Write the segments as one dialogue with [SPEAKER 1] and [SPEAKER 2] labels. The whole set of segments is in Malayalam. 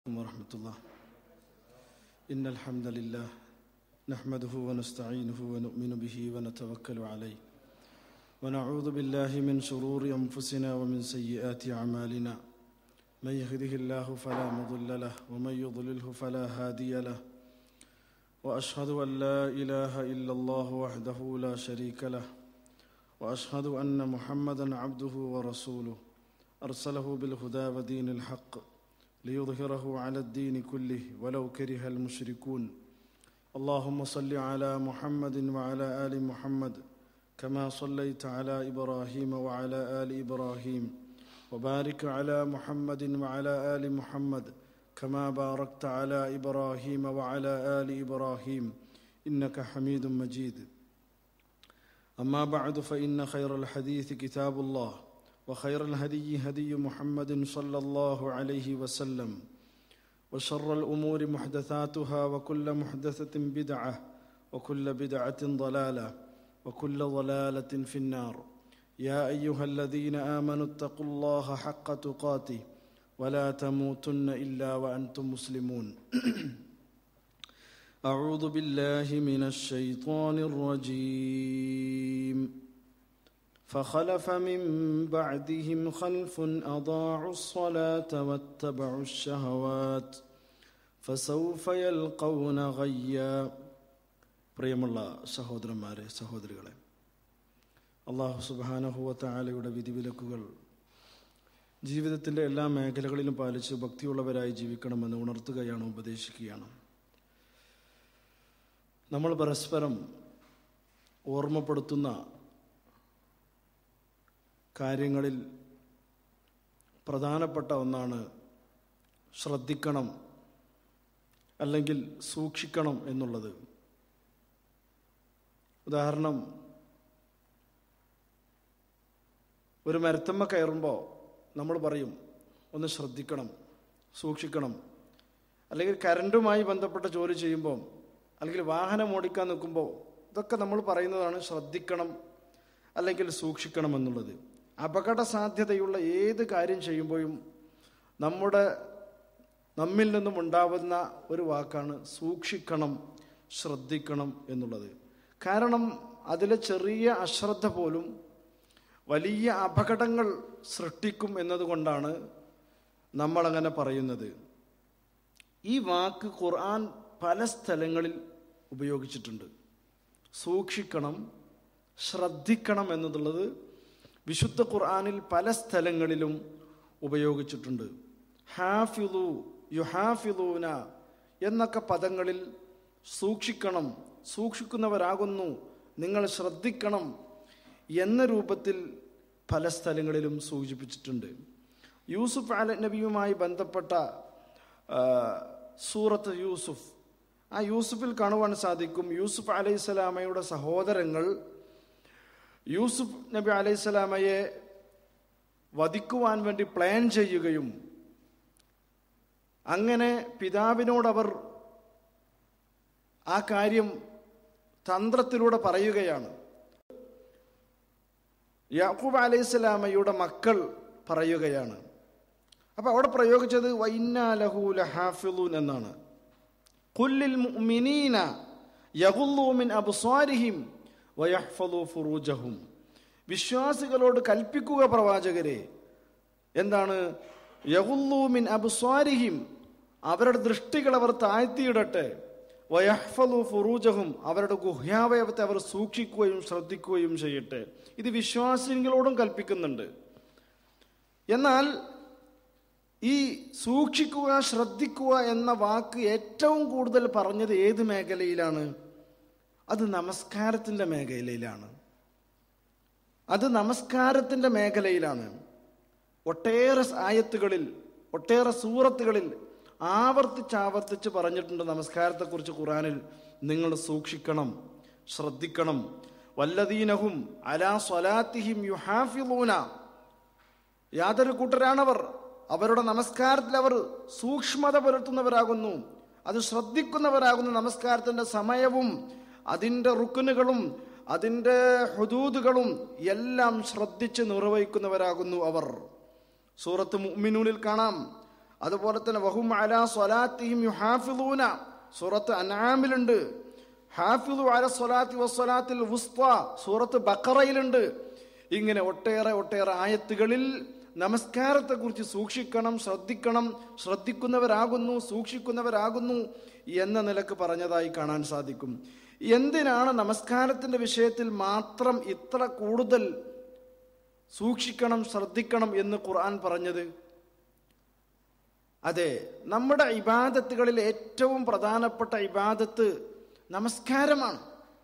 [SPEAKER 1] عليكم ورحمة الله إن الحمد لله نحمده ونستعينه ونؤمن به ونتوكل عليه ونعوذ بالله من شرور أنفسنا ومن سيئات أعمالنا من يهده الله فلا مضل له ومن يضلله فلا هادي له وأشهد أن لا إله إلا الله وحده لا شريك له وأشهد أن محمدا عبده ورسوله أرسله بالهدى ودين الحق ليظهره على الدين كله ولو كره المشركون اللهم صل على محمد وعلى ال محمد كما صليت على ابراهيم وعلى ال ابراهيم وبارك على محمد وعلى ال محمد كما باركت على ابراهيم وعلى ال ابراهيم انك حميد مجيد اما بعد فان خير الحديث كتاب الله وخير الهدي هدي محمد صلى الله عليه وسلم وشر الامور محدثاتها وكل محدثه بدعه وكل بدعه ضلاله وكل ضلاله في النار يا ايها الذين امنوا اتقوا الله حق تقاته ولا تموتن الا وانتم مسلمون اعوذ بالله من الشيطان الرجيم فخلف من بعدهم خلف اضاعوا الصلاه واتبعوا الشهوات فسوف يلقون غيا പ്രിയമുള്ള സഹോദരന്മാരെ സഹോദരികളെ അള്ളാഹു സുബാനഹുവത്തായാലയുടെ വിധിവിലക്കുകൾ ജീവിതത്തിൻ്റെ എല്ലാ മേഖലകളിലും പാലിച്ച് ഭക്തിയുള്ളവരായി ജീവിക്കണമെന്ന് ഉണർത്തുകയാണ് ഉപദേശിക്കുകയാണ് നമ്മൾ പരസ്പരം ഓർമ്മപ്പെടുത്തുന്ന കാര്യങ്ങളിൽ പ്രധാനപ്പെട്ട ഒന്നാണ് ശ്രദ്ധിക്കണം അല്ലെങ്കിൽ സൂക്ഷിക്കണം എന്നുള്ളത് ഉദാഹരണം ഒരു മരത്തമ്മ കയറുമ്പോൾ നമ്മൾ പറയും ഒന്ന് ശ്രദ്ധിക്കണം സൂക്ഷിക്കണം അല്ലെങ്കിൽ കരണ്ടുമായി ബന്ധപ്പെട്ട ജോലി ചെയ്യുമ്പോൾ അല്ലെങ്കിൽ വാഹനം ഓടിക്കാൻ നിൽക്കുമ്പോൾ ഇതൊക്കെ നമ്മൾ പറയുന്നതാണ് ശ്രദ്ധിക്കണം അല്ലെങ്കിൽ സൂക്ഷിക്കണം എന്നുള്ളത് അപകട സാധ്യതയുള്ള ഏത് കാര്യം ചെയ്യുമ്പോഴും നമ്മുടെ നമ്മിൽ നിന്നും ഉണ്ടാവുന്ന ഒരു വാക്കാണ് സൂക്ഷിക്കണം ശ്രദ്ധിക്കണം എന്നുള്ളത് കാരണം അതിലെ ചെറിയ അശ്രദ്ധ പോലും വലിയ അപകടങ്ങൾ സൃഷ്ടിക്കും എന്നതുകൊണ്ടാണ് നമ്മളങ്ങനെ പറയുന്നത് ഈ വാക്ക് ഖുർആൻ പല സ്ഥലങ്ങളിൽ ഉപയോഗിച്ചിട്ടുണ്ട് സൂക്ഷിക്കണം ശ്രദ്ധിക്കണം എന്നുള്ളത് വിശുദ്ധ ഖുർആാനിൽ പല സ്ഥലങ്ങളിലും ഉപയോഗിച്ചിട്ടുണ്ട് ഹാഫിലു യുഹാഫിലൂന എന്നൊക്കെ പദങ്ങളിൽ സൂക്ഷിക്കണം സൂക്ഷിക്കുന്നവരാകുന്നു നിങ്ങൾ ശ്രദ്ധിക്കണം എന്ന രൂപത്തിൽ പല സ്ഥലങ്ങളിലും സൂചിപ്പിച്ചിട്ടുണ്ട് യൂസുഫ് അല നബിയുമായി ബന്ധപ്പെട്ട സൂറത്ത് യൂസുഫ് ആ യൂസുഫിൽ കാണുവാൻ സാധിക്കും യൂസുഫ് അലൈഹി സ്വലാമയുടെ സഹോദരങ്ങൾ യൂസുഫ് നബി അലൈഹി സ്വലാമയെ വധിക്കുവാൻ വേണ്ടി പ്ലാൻ ചെയ്യുകയും അങ്ങനെ പിതാവിനോടവർ ആ കാര്യം തന്ത്രത്തിലൂടെ പറയുകയാണ് യാക്കൂബ് അലൈഹി സ്വലാമയുടെ മക്കൾ പറയുകയാണ് അപ്പൊ അവിടെ പ്രയോഗിച്ചത് വൈന്നാലഹൂല ഹാഫിലൂൻ എന്നാണ് കുല്ലിൽ മുഅ്മിനീന യഗുല്ലൂ മിൻ അബ്സ്വാരിഹിം വയഹ്ഫളൂ ഫുറൂജഹും വിശ്വാസികളോട് കൽപ്പിക്കുക പ്രവാചകരെ എന്താണ് യഗുല്ലൂ മിൻ അബ്സ്വാരിഹിം അവരുടെ ദൃഷ്ടികൾ അവർ താഴ്ത്തിയിടട്ടെ വയഹ്ഫലു ഫുറൂജഹും അവരുടെ ഗുഹ്യാവയവത്തെ അവർ സൂക്ഷിക്കുകയും ശ്രദ്ധിക്കുകയും ചെയ്യട്ടെ ഇത് വിശ്വാസികളോടും കൽപ്പിക്കുന്നുണ്ട് എന്നാൽ ഈ സൂക്ഷിക്കുക ശ്രദ്ധിക്കുക എന്ന വാക്ക് ഏറ്റവും കൂടുതൽ പറഞ്ഞത് ഏത് മേഖലയിലാണ് അത് നമസ്കാരത്തിൻ്റെ മേഖലയിലാണ് അത് നമസ്കാരത്തിൻ്റെ മേഖലയിലാണ് ഒട്ടേറെ ആയത്തുകളിൽ ഒട്ടേറെ സൂറത്തുകളിൽ ആവർത്തിച്ച് ആവർത്തിച്ച് പറഞ്ഞിട്ടുണ്ട് നമസ്കാരത്തെക്കുറിച്ച് ഖുറാനിൽ നിങ്ങൾ സൂക്ഷിക്കണം ശ്രദ്ധിക്കണം വല്ലദീനഹും അലാ സ്വലാത്തിഹിം യുഹാഫിലൂന യാതൊരു കൂട്ടരാണവർ അവരുടെ നമസ്കാരത്തിൽ അവർ സൂക്ഷ്മത പുലർത്തുന്നവരാകുന്നു അത് ശ്രദ്ധിക്കുന്നവരാകുന്നു നമസ്കാരത്തിന്റെ സമയവും അതിൻ്റെ റുക്കുനുകളും അതിൻ്റെ ഹുദൂദുകളും എല്ലാം ശ്രദ്ധിച്ച് നിർവഹിക്കുന്നവരാകുന്നു അവർ സൂറത്ത് മുഅ്മിനൂനിൽ കാണാം അതുപോലെ തന്നെ വഹും അലാ സ്വലാത്തിഹിം യുഹാഫിദൂന സൂറത്ത് അനാമിലുണ്ട് ഹാഫിദു അല സ്വലാത്തി വസ്വലാത്തിൽ വുസ്ത സൂറത്ത് ബക്കറയിലുണ്ട് ഇങ്ങനെ ഒട്ടേറെ ഒട്ടേറെ ആയത്തുകളിൽ നമസ്കാരത്തെക്കുറിച്ച് സൂക്ഷിക്കണം ശ്രദ്ധിക്കണം ശ്രദ്ധിക്കുന്നവരാകുന്നു സൂക്ഷിക്കുന്നവരാകുന്നു എന്ന നിലക്ക് പറഞ്ഞതായി കാണാൻ സാധിക്കും എന്തിനാണ് നമസ്കാരത്തിന്റെ വിഷയത്തിൽ മാത്രം ഇത്ര കൂടുതൽ സൂക്ഷിക്കണം ശ്രദ്ധിക്കണം എന്ന് ഖുർആൻ പറഞ്ഞത് അതെ നമ്മുടെ ഇബാദത്തുകളിൽ ഏറ്റവും പ്രധാനപ്പെട്ട ഇബാദത്ത് നമസ്കാരമാണ്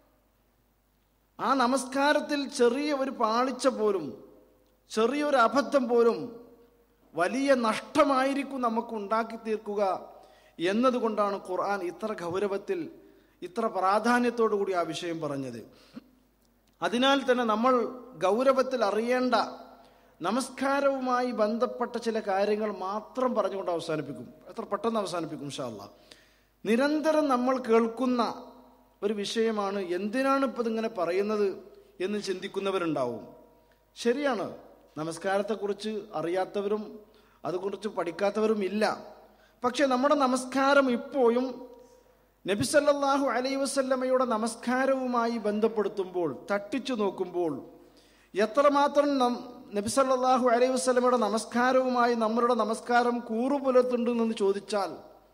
[SPEAKER 1] ആ നമസ്കാരത്തിൽ ചെറിയ ഒരു പാളിച്ച പോലും ചെറിയൊരു അബദ്ധം പോലും വലിയ നഷ്ടമായിരിക്കും നമുക്ക് ഉണ്ടാക്കി തീർക്കുക എന്നതുകൊണ്ടാണ് ഖുർആൻ ഇത്ര ഗൗരവത്തിൽ ഇത്ര പ്രാധാന്യത്തോടു കൂടി ആ വിഷയം പറഞ്ഞത് അതിനാൽ തന്നെ നമ്മൾ ഗൗരവത്തിൽ അറിയേണ്ട നമസ്കാരവുമായി ബന്ധപ്പെട്ട ചില കാര്യങ്ങൾ മാത്രം പറഞ്ഞുകൊണ്ട് അവസാനിപ്പിക്കും എത്ര പെട്ടെന്ന് അവസാനിപ്പിക്കും ഷാല്ല നിരന്തരം നമ്മൾ കേൾക്കുന്ന ഒരു വിഷയമാണ് എന്തിനാണ് ഇപ്പം ഇതിങ്ങനെ പറയുന്നത് എന്ന് ചിന്തിക്കുന്നവരുണ്ടാവും ശരിയാണ് നമസ്കാരത്തെക്കുറിച്ച് അറിയാത്തവരും അതുകുറിച്ച് പഠിക്കാത്തവരും ഇല്ല പക്ഷെ നമ്മുടെ നമസ്കാരം ഇപ്പോഴും നബിസല്ലാഹു അലൈ വസല്ലമയുടെ നമസ്കാരവുമായി ബന്ധപ്പെടുത്തുമ്പോൾ തട്ടിച്ചു നോക്കുമ്പോൾ എത്രമാത്രം നം നബിസല്ലാഹു അലൈ വസ്ലമയുടെ നമസ്കാരവുമായി നമ്മളുടെ നമസ്കാരം കൂറുപുലർത്തുണ്ടെന്ന് ചോദിച്ചാൽ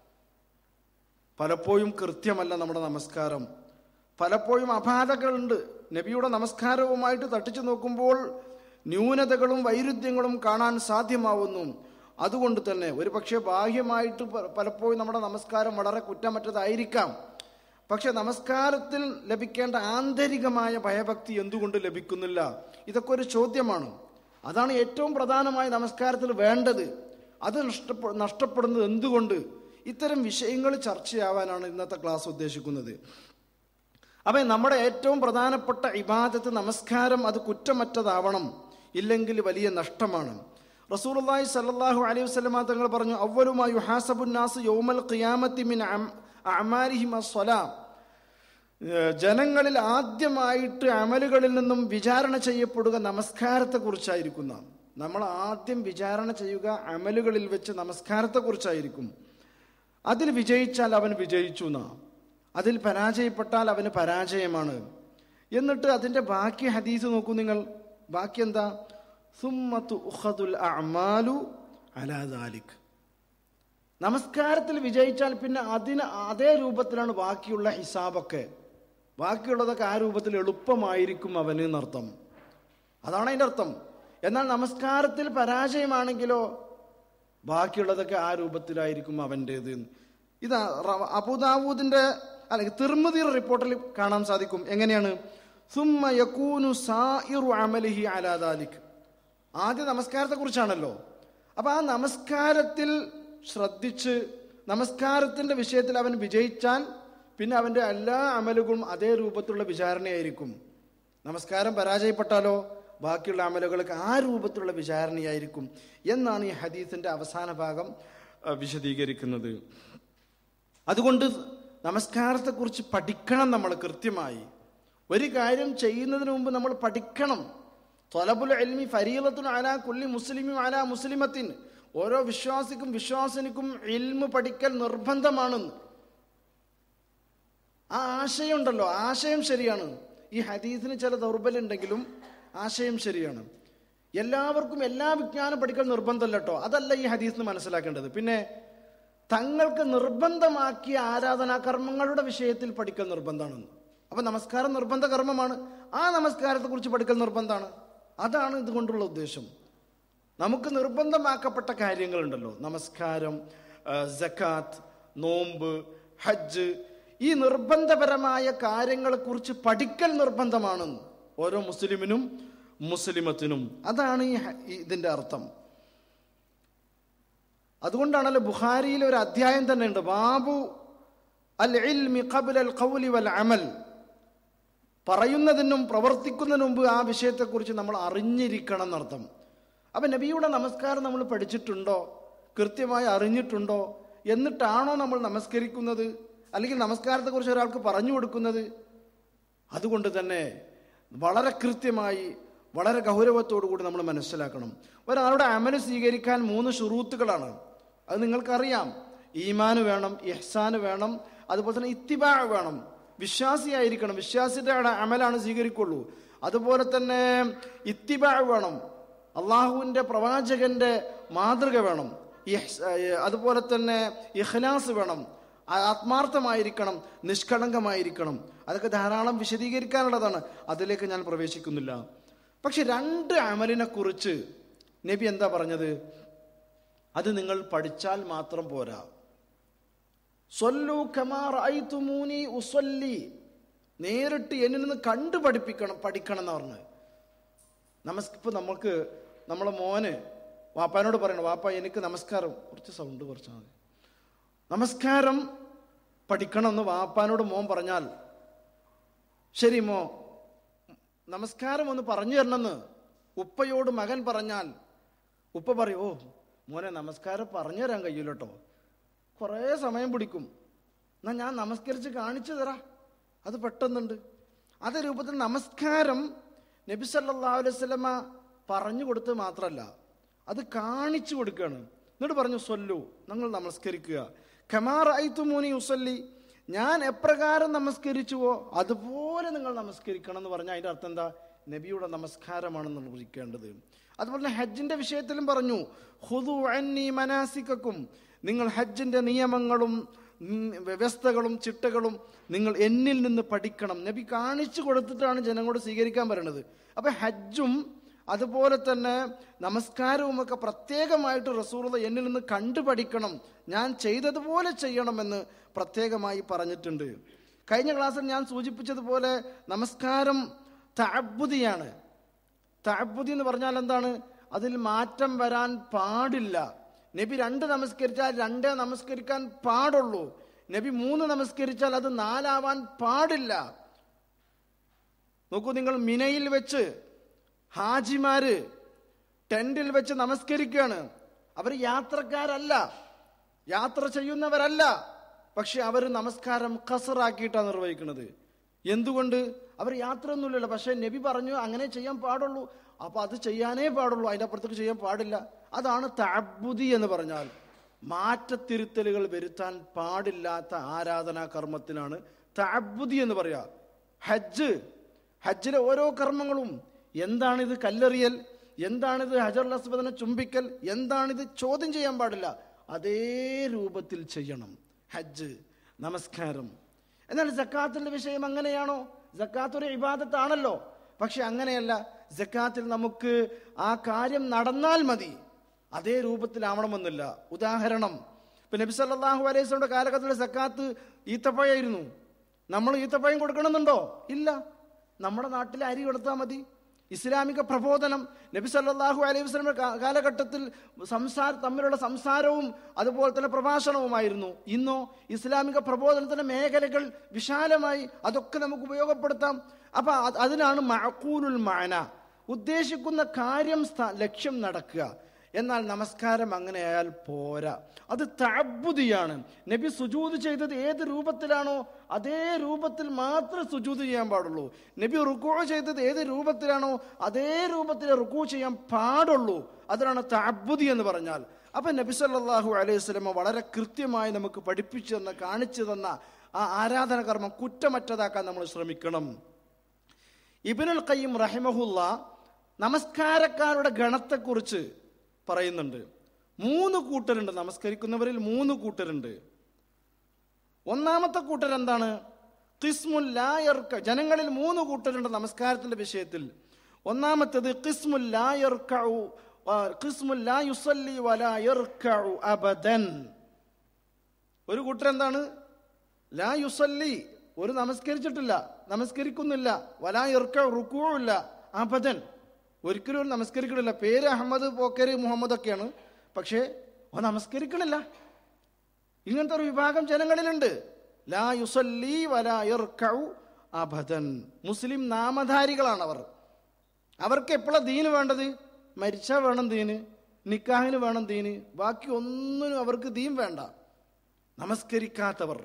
[SPEAKER 1] പലപ്പോഴും കൃത്യമല്ല നമ്മുടെ നമസ്കാരം പലപ്പോഴും അപാധകളുണ്ട് നബിയുടെ നമസ്കാരവുമായിട്ട് തട്ടിച്ചു നോക്കുമ്പോൾ ന്യൂനതകളും വൈരുദ്ധ്യങ്ങളും കാണാൻ സാധ്യമാവുന്നു അതുകൊണ്ട് തന്നെ ഒരു പക്ഷേ ബാഹ്യമായിട്ട് പ- പലപ്പോഴും നമ്മുടെ നമസ്കാരം വളരെ കുറ്റമറ്റതായിരിക്കാം പക്ഷെ നമസ്കാരത്തിൽ ലഭിക്കേണ്ട ആന്തരികമായ ഭയഭക്തി എന്തുകൊണ്ട് ലഭിക്കുന്നില്ല ഇതൊക്കെ ഒരു ചോദ്യമാണ് അതാണ് ഏറ്റവും പ്രധാനമായി നമസ്കാരത്തിൽ വേണ്ടത് അത് നഷ്ടപ്പെ നഷ്ടപ്പെടുന്നത് എന്തുകൊണ്ട് ഇത്തരം വിഷയങ്ങൾ ചർച്ചയാവാനാണ് ഇന്നത്തെ ക്ലാസ് ഉദ്ദേശിക്കുന്നത് അപ്പം നമ്മുടെ ഏറ്റവും പ്രധാനപ്പെട്ട ഇബാദത്ത് നമസ്കാരം അത് കുറ്റമറ്റതാവണം ഇല്ലെങ്കിൽ വലിയ നഷ്ടമാണ് റസൂലുള്ളാഹി സല്ലല്ലാഹു അലൈഹി വസല്ലമ തങ്ങൾ പറഞ്ഞു അവലുമാ യുഹാസബുന്നാസ് യൗമൽ ഖിയാമത്തി മിൻ അം- അഅമാലിഹിം അസ്സലാം ഏഹ് ജനങ്ങളിൽ ആദ്യമായിട്ട് അമലുകളിൽ നിന്നും വിചാരണ ചെയ്യപ്പെടുക നമസ്കാരത്തെക്കുറിച്ചായിരിക്കുന്ന നമ്മൾ ആദ്യം വിചാരണ ചെയ്യുക അമലുകളിൽ വെച്ച് നമസ്കാരത്തെക്കുറിച്ചായിരിക്കും അതിൽ വിജയിച്ചാൽ അവൻ വിജയിച്ചു എന്നാ അതിൽ പരാജയപ്പെട്ടാൽ അവന് പരാജയമാണ് എന്നിട്ട് അതിൻ്റെ ബാക്കി ഹദീസ് നോക്കൂ നിങ്ങൾ ബാക്കി എന്താ സുമ്മത്തു ഉഖദുൽ അഅമാലു അലാ ദാലിക് നമസ്കാരത്തിൽ വിജയിച്ചാൽ പിന്നെ അതിന് അതേ രൂപത്തിലാണ് ബാക്കിയുള്ള ഹിസാബൊക്കെ ബാക്കിയുള്ളതൊക്കെ ആ രൂപത്തിൽ എളുപ്പമായിരിക്കും അവന് എന്നർത്ഥം അതാണ് അതിൻ്റെ അർത്ഥം എന്നാൽ നമസ്കാരത്തിൽ പരാജയമാണെങ്കിലോ ബാക്കിയുള്ളതൊക്കെ ആ രൂപത്തിലായിരിക്കും അവൻ്റേത് ഇതാ റ- അബൂദാവൂദിന്റെ അല്ലെങ്കിൽ തിർമുദിർ റിപ്പോർട്ടിൽ കാണാൻ സാധിക്കും എങ്ങനെയാണ് സുമ്മ യകൂനു സായിറു അമലിഹി അലാ ദാലിക് ആദ്യ നമസ്കാരത്തെ കുറിച്ചാണല്ലോ അപ്പൊ ആ നമസ്കാരത്തിൽ ശ്രദ്ധിച്ച് നമസ്കാരത്തിന്റെ വിഷയത്തിൽ അവൻ വിജയിച്ചാൽ പിന്നെ അവന്റെ എല്ലാ അമലുകളും അതേ രൂപത്തിലുള്ള വിചാരണയായിരിക്കും നമസ്കാരം പരാജയപ്പെട്ടാലോ ബാക്കിയുള്ള അമലുകൾക്ക് ആ രൂപത്തിലുള്ള വിചാരണയായിരിക്കും എന്നാണ് ഈ ഹദീസിന്റെ അവസാന ഭാഗം അഹ്, വിശദീകരിക്കുന്നത് അതുകൊണ്ട് നമസ്കാരത്തെക്കുറിച്ച് പഠിക്കണം നമ്മൾ കൃത്യമായി ഒരു കാര്യം ചെയ്യുന്നതിന് മുമ്പ് നമ്മൾ പഠിക്കണം തൊലബുൽ എൽമി ഫരീലത്തുൻ അലാ കുല്ലി മുസ്ലിമും അലാ മുസ്ലിമത്തിൻ ഓരോ വിശ്വാസിക്കും വിശ്വാസിനിക്കും ഇൽമ് പഠിക്കൽ നിർബന്ധമാണെന്ന് ആ ആശയം ഉണ്ടല്ലോ ആശയം ശരിയാണ് ഈ ഹദീസിന് ചില ദൗർബല്യമുണ്ടെങ്കിലും ആശയം ശരിയാണ് എല്ലാവർക്കും എല്ലാ വിജ്ഞാനം പഠിക്കൽ നിർബന്ധമല്ല കേട്ടോ അതല്ല ഈ ഹദീസിന് മനസ്സിലാക്കേണ്ടത് പിന്നെ തങ്ങൾക്ക് നിർബന്ധമാക്കിയ ആരാധനാ കർമ്മങ്ങളുടെ വിഷയത്തിൽ പഠിക്കൽ നിർബന്ധമാണെന്ന് അപ്പൊ നമസ്കാരം നിർബന്ധ കർമ്മമാണ് ആ നമസ്കാരത്തെ കുറിച്ച് പഠിക്കൽ നിർബന്ധമാണ് അതാണ് ഇതുകൊണ്ടുള്ള ഉദ്ദേശം നമുക്ക് നിർബന്ധമാക്കപ്പെട്ട കാര്യങ്ങളുണ്ടല്ലോ നമസ്കാരം ആ, സക്കാത്ത് നോമ്പ് ഹജ്ജ് ഈ നിർബന്ധപരമായ കാര്യങ്ങളെക്കുറിച്ച് പഠിക്കൽ നിർബന്ധമാണെന്ന് ഓരോ മുസ്ലിമിനും മുസ്ലിമത്തിനും അതാണ് ഈ ഹ- ഈ ഇതിന്റെ അർത്ഥം അതുകൊണ്ടാണല്ലോ ബുഖാരിയിൽ ഒരു അധ്യായം തന്നെ ഉണ്ട് ബാബു അൽ ഇൽമി ഖബ്ല അൽ ഖൗലി വൽ അമൽ പറയുന്നതിനും പ്രവർത്തിക്കുന്നതിനും മുമ്പ് ആ വിഷയത്തെക്കുറിച്ച് നമ്മൾ അറിഞ്ഞിരിക്കണം എന്നർത്ഥം അപ്പം നബിയുടെ നമസ്കാരം നമ്മൾ പഠിച്ചിട്ടുണ്ടോ കൃത്യമായി അറിഞ്ഞിട്ടുണ്ടോ എന്നിട്ടാണോ നമ്മൾ നമസ്കരിക്കുന്നത് അല്ലെങ്കിൽ നമസ്കാരത്തെക്കുറിച്ച് ഒരാൾക്ക് പറഞ്ഞു കൊടുക്കുന്നത് അതുകൊണ്ട് തന്നെ വളരെ കൃത്യമായി വളരെ ഗൗരവത്തോടു കൂടി നമ്മൾ മനസ്സിലാക്കണം ഒരാളുടെ അമല് സ്വീകരിക്കാൻ മൂന്ന് ഷുറൂത്തുകളാണ് അത് നിങ്ങൾക്കറിയാം ഈമാന് വേണം ഇഹ്സാന് വേണം അതുപോലെ തന്നെ ഇത്തിബാ വേണം വിശ്വാസിയായിരിക്കണം വിശ്വാസിയുടെ അമലാണ് സ്വീകരിക്കുള്ളൂ അതുപോലെ തന്നെ ഇത്തിബാ വേണം അള്ളാഹുവിൻ്റെ പ്രവാചകന്റെ മാതൃക വേണം ഇഹ്സ്- ഏഹ് അതുപോലെ തന്നെ ഇഖ്ലാസ് വേണം ആ- ആത്മാർത്ഥമായിരിക്കണം നിഷ്കളങ്കമായിരിക്കണം അതൊക്കെ ധാരാളം വിശദീകരിക്കാനുള്ളതാണ് അതിലേക്ക് ഞാൻ പ്രവേശിക്കുന്നില്ല പക്ഷെ രണ്ട് അമലിനെ കുറിച്ച് നബി എന്താ പറഞ്ഞത് അത് നിങ്ങൾ പഠിച്ചാൽ മാത്രം പോരാ സ്വല്ലു കമാർ ഐതുമൂനി ഉസ്വല്ലി നേരിട്ട് എന്നിൽ നിന്ന് കണ്ടു പഠിപ്പിക്കണം പഠിക്കണം എന്ന് പറഞ്ഞത് നമസ് ഇപ്പൊ നമുക്ക് നമ്മളെ മോന് വാപ്പാനോട് പറയണം വാപ്പ എനിക്ക് നമസ്കാരം കുറച്ച് സൗണ്ട് കുറച്ചാൽ മതി നമസ്കാരം പഠിക്കണമെന്ന് വാപ്പാനോട് മോൻ പറഞ്ഞാൽ ശരി മോ നമസ്കാരം ഒന്ന് പറഞ്ഞു തരണമെന്ന് ഉപ്പയോട് മകൻ പറഞ്ഞാൽ ഉപ്പ പറയും ഓ മോനെ നമസ്കാരം പറഞ്ഞു തരാൻ കഴിയില്ല കേട്ടോ കുറേ സമയം പിടിക്കും എന്നാ ഞാൻ നമസ്കരിച്ച് കാണിച്ചു തരാം അത് പെട്ടെന്നുണ്ട് അതേ രൂപത്തിൽ നമസ്കാരം നബി സല്ലല്ലാഹു അലൈഹി വസല്ലമ പറഞ്ഞു കൊടുത്ത് മാത്രമല്ല അത് കാണിച്ചു കൊടുക്കുകയാണ് എന്നിട്ട് പറഞ്ഞു സൊല്ലു നിങ്ങൾ നമസ്കരിക്കുക ഖമാർ ഐത്തുമൂനി ഉസല്ലി ഞാൻ എപ്രകാരം നമസ്കരിച്ചുവോ അതുപോലെ നിങ്ങൾ നമസ്കരിക്കണം എന്ന് പറഞ്ഞാൽ അതിൻ്റെ അർത്ഥം എന്താ നബിയുടെ നമസ്കാരമാണ് നിർവഹിക്കേണ്ടത് അതുപോലെ തന്നെ ഹജ്ജിന്റെ വിഷയത്തിലും പറഞ്ഞു ഹുദു അന്നി മനാസിക്കും നിങ്ങൾ ഹജ്ജിന്റെ നിയമങ്ങളും ഉം, വ്യവസ്ഥകളും ചിട്ടകളും നിങ്ങൾ എന്നിൽ നിന്ന് പഠിക്കണം നബി കാണിച്ചു കൊടുത്തിട്ടാണ് ജനങ്ങളോട് സ്വീകരിക്കാൻ പറയുന്നത് അപ്പൊ ഹജ്ജും അതുപോലെ തന്നെ നമസ്കാരവും ഒക്കെ പ്രത്യേകമായിട്ട് റസൂറുള്ള എന്നിൽ നിന്ന് കണ്ടു പഠിക്കണം ഞാൻ ചെയ്തതുപോലെ ചെയ്യണമെന്ന് പ്രത്യേകമായി പറഞ്ഞിട്ടുണ്ട് കഴിഞ്ഞ ക്ലാസ്സിൽ ഞാൻ സൂചിപ്പിച്ചതുപോലെ നമസ്കാരം തഅബ്ബുദിയാണ് തഅബ്ബുദി എന്ന് പറഞ്ഞാൽ എന്താണ് അതിൽ മാറ്റം വരാൻ പാടില്ല നബി രണ്ട് നമസ്കരിച്ചാൽ രണ്ടേ നമസ്കരിക്കാൻ പാടുള്ളൂ നബി മൂന്ന് നമസ്കരിച്ചാൽ അത് നാലാവാൻ പാടില്ല നോക്കൂ നിങ്ങൾ മിനയിൽ വെച്ച് ഹാജിമാര് ടെന്റിൽ വെച്ച് നമസ്കരിക്കുകയാണ് അവർ യാത്രക്കാരല്ല യാത്ര ചെയ്യുന്നവരല്ല പക്ഷെ അവർ നമസ്കാരം കസറാക്കിയിട്ടാണ് നിർവഹിക്കുന്നത് എന്തുകൊണ്ട് അവർ യാത്ര ഒന്നുമില്ലല്ലോ പക്ഷെ നബി പറഞ്ഞു അങ്ങനെ ചെയ്യാൻ പാടുള്ളൂ അപ്പൊ അത് ചെയ്യാനേ പാടുള്ളൂ അതിന്റെ അപ്പുറത്തേക്ക് ചെയ്യാൻ പാടില്ല അതാണ് തഅബ്ബുദി എന്ന് പറഞ്ഞാൽ മാറ്റത്തിരുത്തലുകൾ വരുത്താൻ പാടില്ലാത്ത ആരാധനാ കർമ്മത്തിനാണ് തഅബ്ബുദി എന്ന് പറയാ ഹജ്ജ് ഹജ്ജിലെ ഓരോ കർമ്മങ്ങളും എന്താണിത് കല്ലെറിയൽ എന്താണിത് ഹജർ അസ്വദനെ ചുംബിക്കൽ എന്താണിത് ചോദ്യം ചെയ്യാൻ പാടില്ല അതേ രൂപത്തിൽ ചെയ്യണം ഹജ്ജ് നമസ്കാരം എന്നാൽ ജക്കാത്തിന്റെ വിഷയം അങ്ങനെയാണോ ജക്കാത്ത് ഒരു ഇബാദത്താണല്ലോ പക്ഷെ അങ്ങനെയല്ല ജക്കാത്തിൽ നമുക്ക് ആ കാര്യം നടന്നാൽ മതി അതേ രൂപത്തിലാവണമെന്നില്ല ഉദാഹരണം ഇപ്പൊ നബി സല്ലല്ലാഹു അലൈഹി വസല്ലമയുടെ കാലഘട്ടത്തിലെ സക്കാത്ത് ഈത്തപ്പഴമായിരുന്നു നമ്മൾ ഈത്തപ്പഴം കൊടുക്കണമെന്നുണ്ടോ ഇല്ല നമ്മുടെ നാട്ടിൽ അരി കൊടുത്താൽ മതി ഇസ്ലാമിക പ്രബോധനം നബി സല്ലല്ലാഹു അലൈഹി വസല്ലമയുടെ കാ- കാലഘട്ടത്തിൽ സംസാര തമ്മിലുള്ള സംസാരവും അതുപോലെ തന്നെ പ്രഭാഷണവുമായിരുന്നു ഇന്നോ ഇസ്ലാമിക പ്രബോധനത്തിന്റെ മേഖലകൾ വിശാലമായി അതൊക്കെ നമുക്ക് ഉപയോഗപ്പെടുത്താം അപ്പൊ അത് അതിനാണ് മഅഖൂലുൽ മാന ഉദ്ദേശിക്കുന്ന കാര്യം സ്ഥാ- ലക്ഷ്യം നടക്കുക എന്നാൽ നമസ്കാരം അങ്ങനെയായാൽ പോരാ അത് തഅബ്ബുദിയാണ് നബി സുജൂദ് ചെയ്തത് ഏത് രൂപത്തിലാണോ അതേ രൂപത്തിൽ മാത്രമേ സുജൂദ് ചെയ്യാൻ പാടുള്ളൂ നബി റുക്കൂ ചെയ്തത് ഏത് രൂപത്തിലാണോ അതേ രൂപത്തിൽ റുക്കൂ ചെയ്യാൻ പാടുള്ളൂ അതിനാണ് തഅബ്ബുദി എന്ന് പറഞ്ഞാൽ അപ്പൊ നബി സല്ലല്ലാഹു അലൈഹി വസല്ലമ വളരെ കൃത്യമായി നമുക്ക് പഠിപ്പിച്ചു തന്ന കാണിച്ചു തന്ന ആ ആരാധന കർമ്മം കുറ്റമറ്റതാക്കാൻ നമ്മൾ ശ്രമിക്കണം ഇബിനുൽ ഖയ്യിം റഹിമഹുല്ല നമസ്കാരക്കാരുടെ ഗണത്തെക്കുറിച്ച് പറയുന്നുണ്ട് മൂന്ന് കൂട്ടരുണ്ട് നമസ്കരിക്കുന്നവരിൽ മൂന്ന് കൂട്ടരുണ്ട് ഒന്നാമത്തെ കൂട്ടർ എന്താണ് ഖിസ്മുൽ ലാ യർക ജനങ്ങളിൽ മൂന്ന് കൂട്ടരുണ്ട് നമസ്കാരത്തിന്റെ വിഷയത്തിൽ ഒന്നാമത്തേത് ഖിസ്മുൽ ലാ യർകഉ ആ, ഖിസ്മുൽ ലാ യുസല്ലി വലാ യർകഉ അബദൻ ഒരു കൂട്ടർ എന്താണ് ലാ യുസല്ലി ഒരു നമസ്കരിച്ചിട്ടില്ല നമസ്കരിക്കുന്നില്ല വലാ ഇർക്ക റുക്കുവില്ല അബദൻ ഒരിക്കലും ഒരു നമസ്കരിക്കണില്ല പേര് അഹമ്മദ് പോക്കര് മുഹമ്മദ് ഒക്കെയാണ് പക്ഷേ ഓ നമസ്കരിക്കണില്ല ഇങ്ങനത്തെ ഒരു വിഭാഗം ജനങ്ങളിലുണ്ട് ലാ യുസല്ലി വലാ ഇർക്കഉ അബദൻ മുസ്ലിം നാമധാരികളാണ് അവർ അവർക്ക് എപ്പോഴാണ് ദീന് വേണ്ടത് മരിച്ചാൽ വേണം ദീന് നിക്കാഹിന് വേണം ദീന് ബാക്കി ഒന്നിനും അവർക്ക് ദീൻ വേണ്ട നമസ്കരിക്കാത്തവർ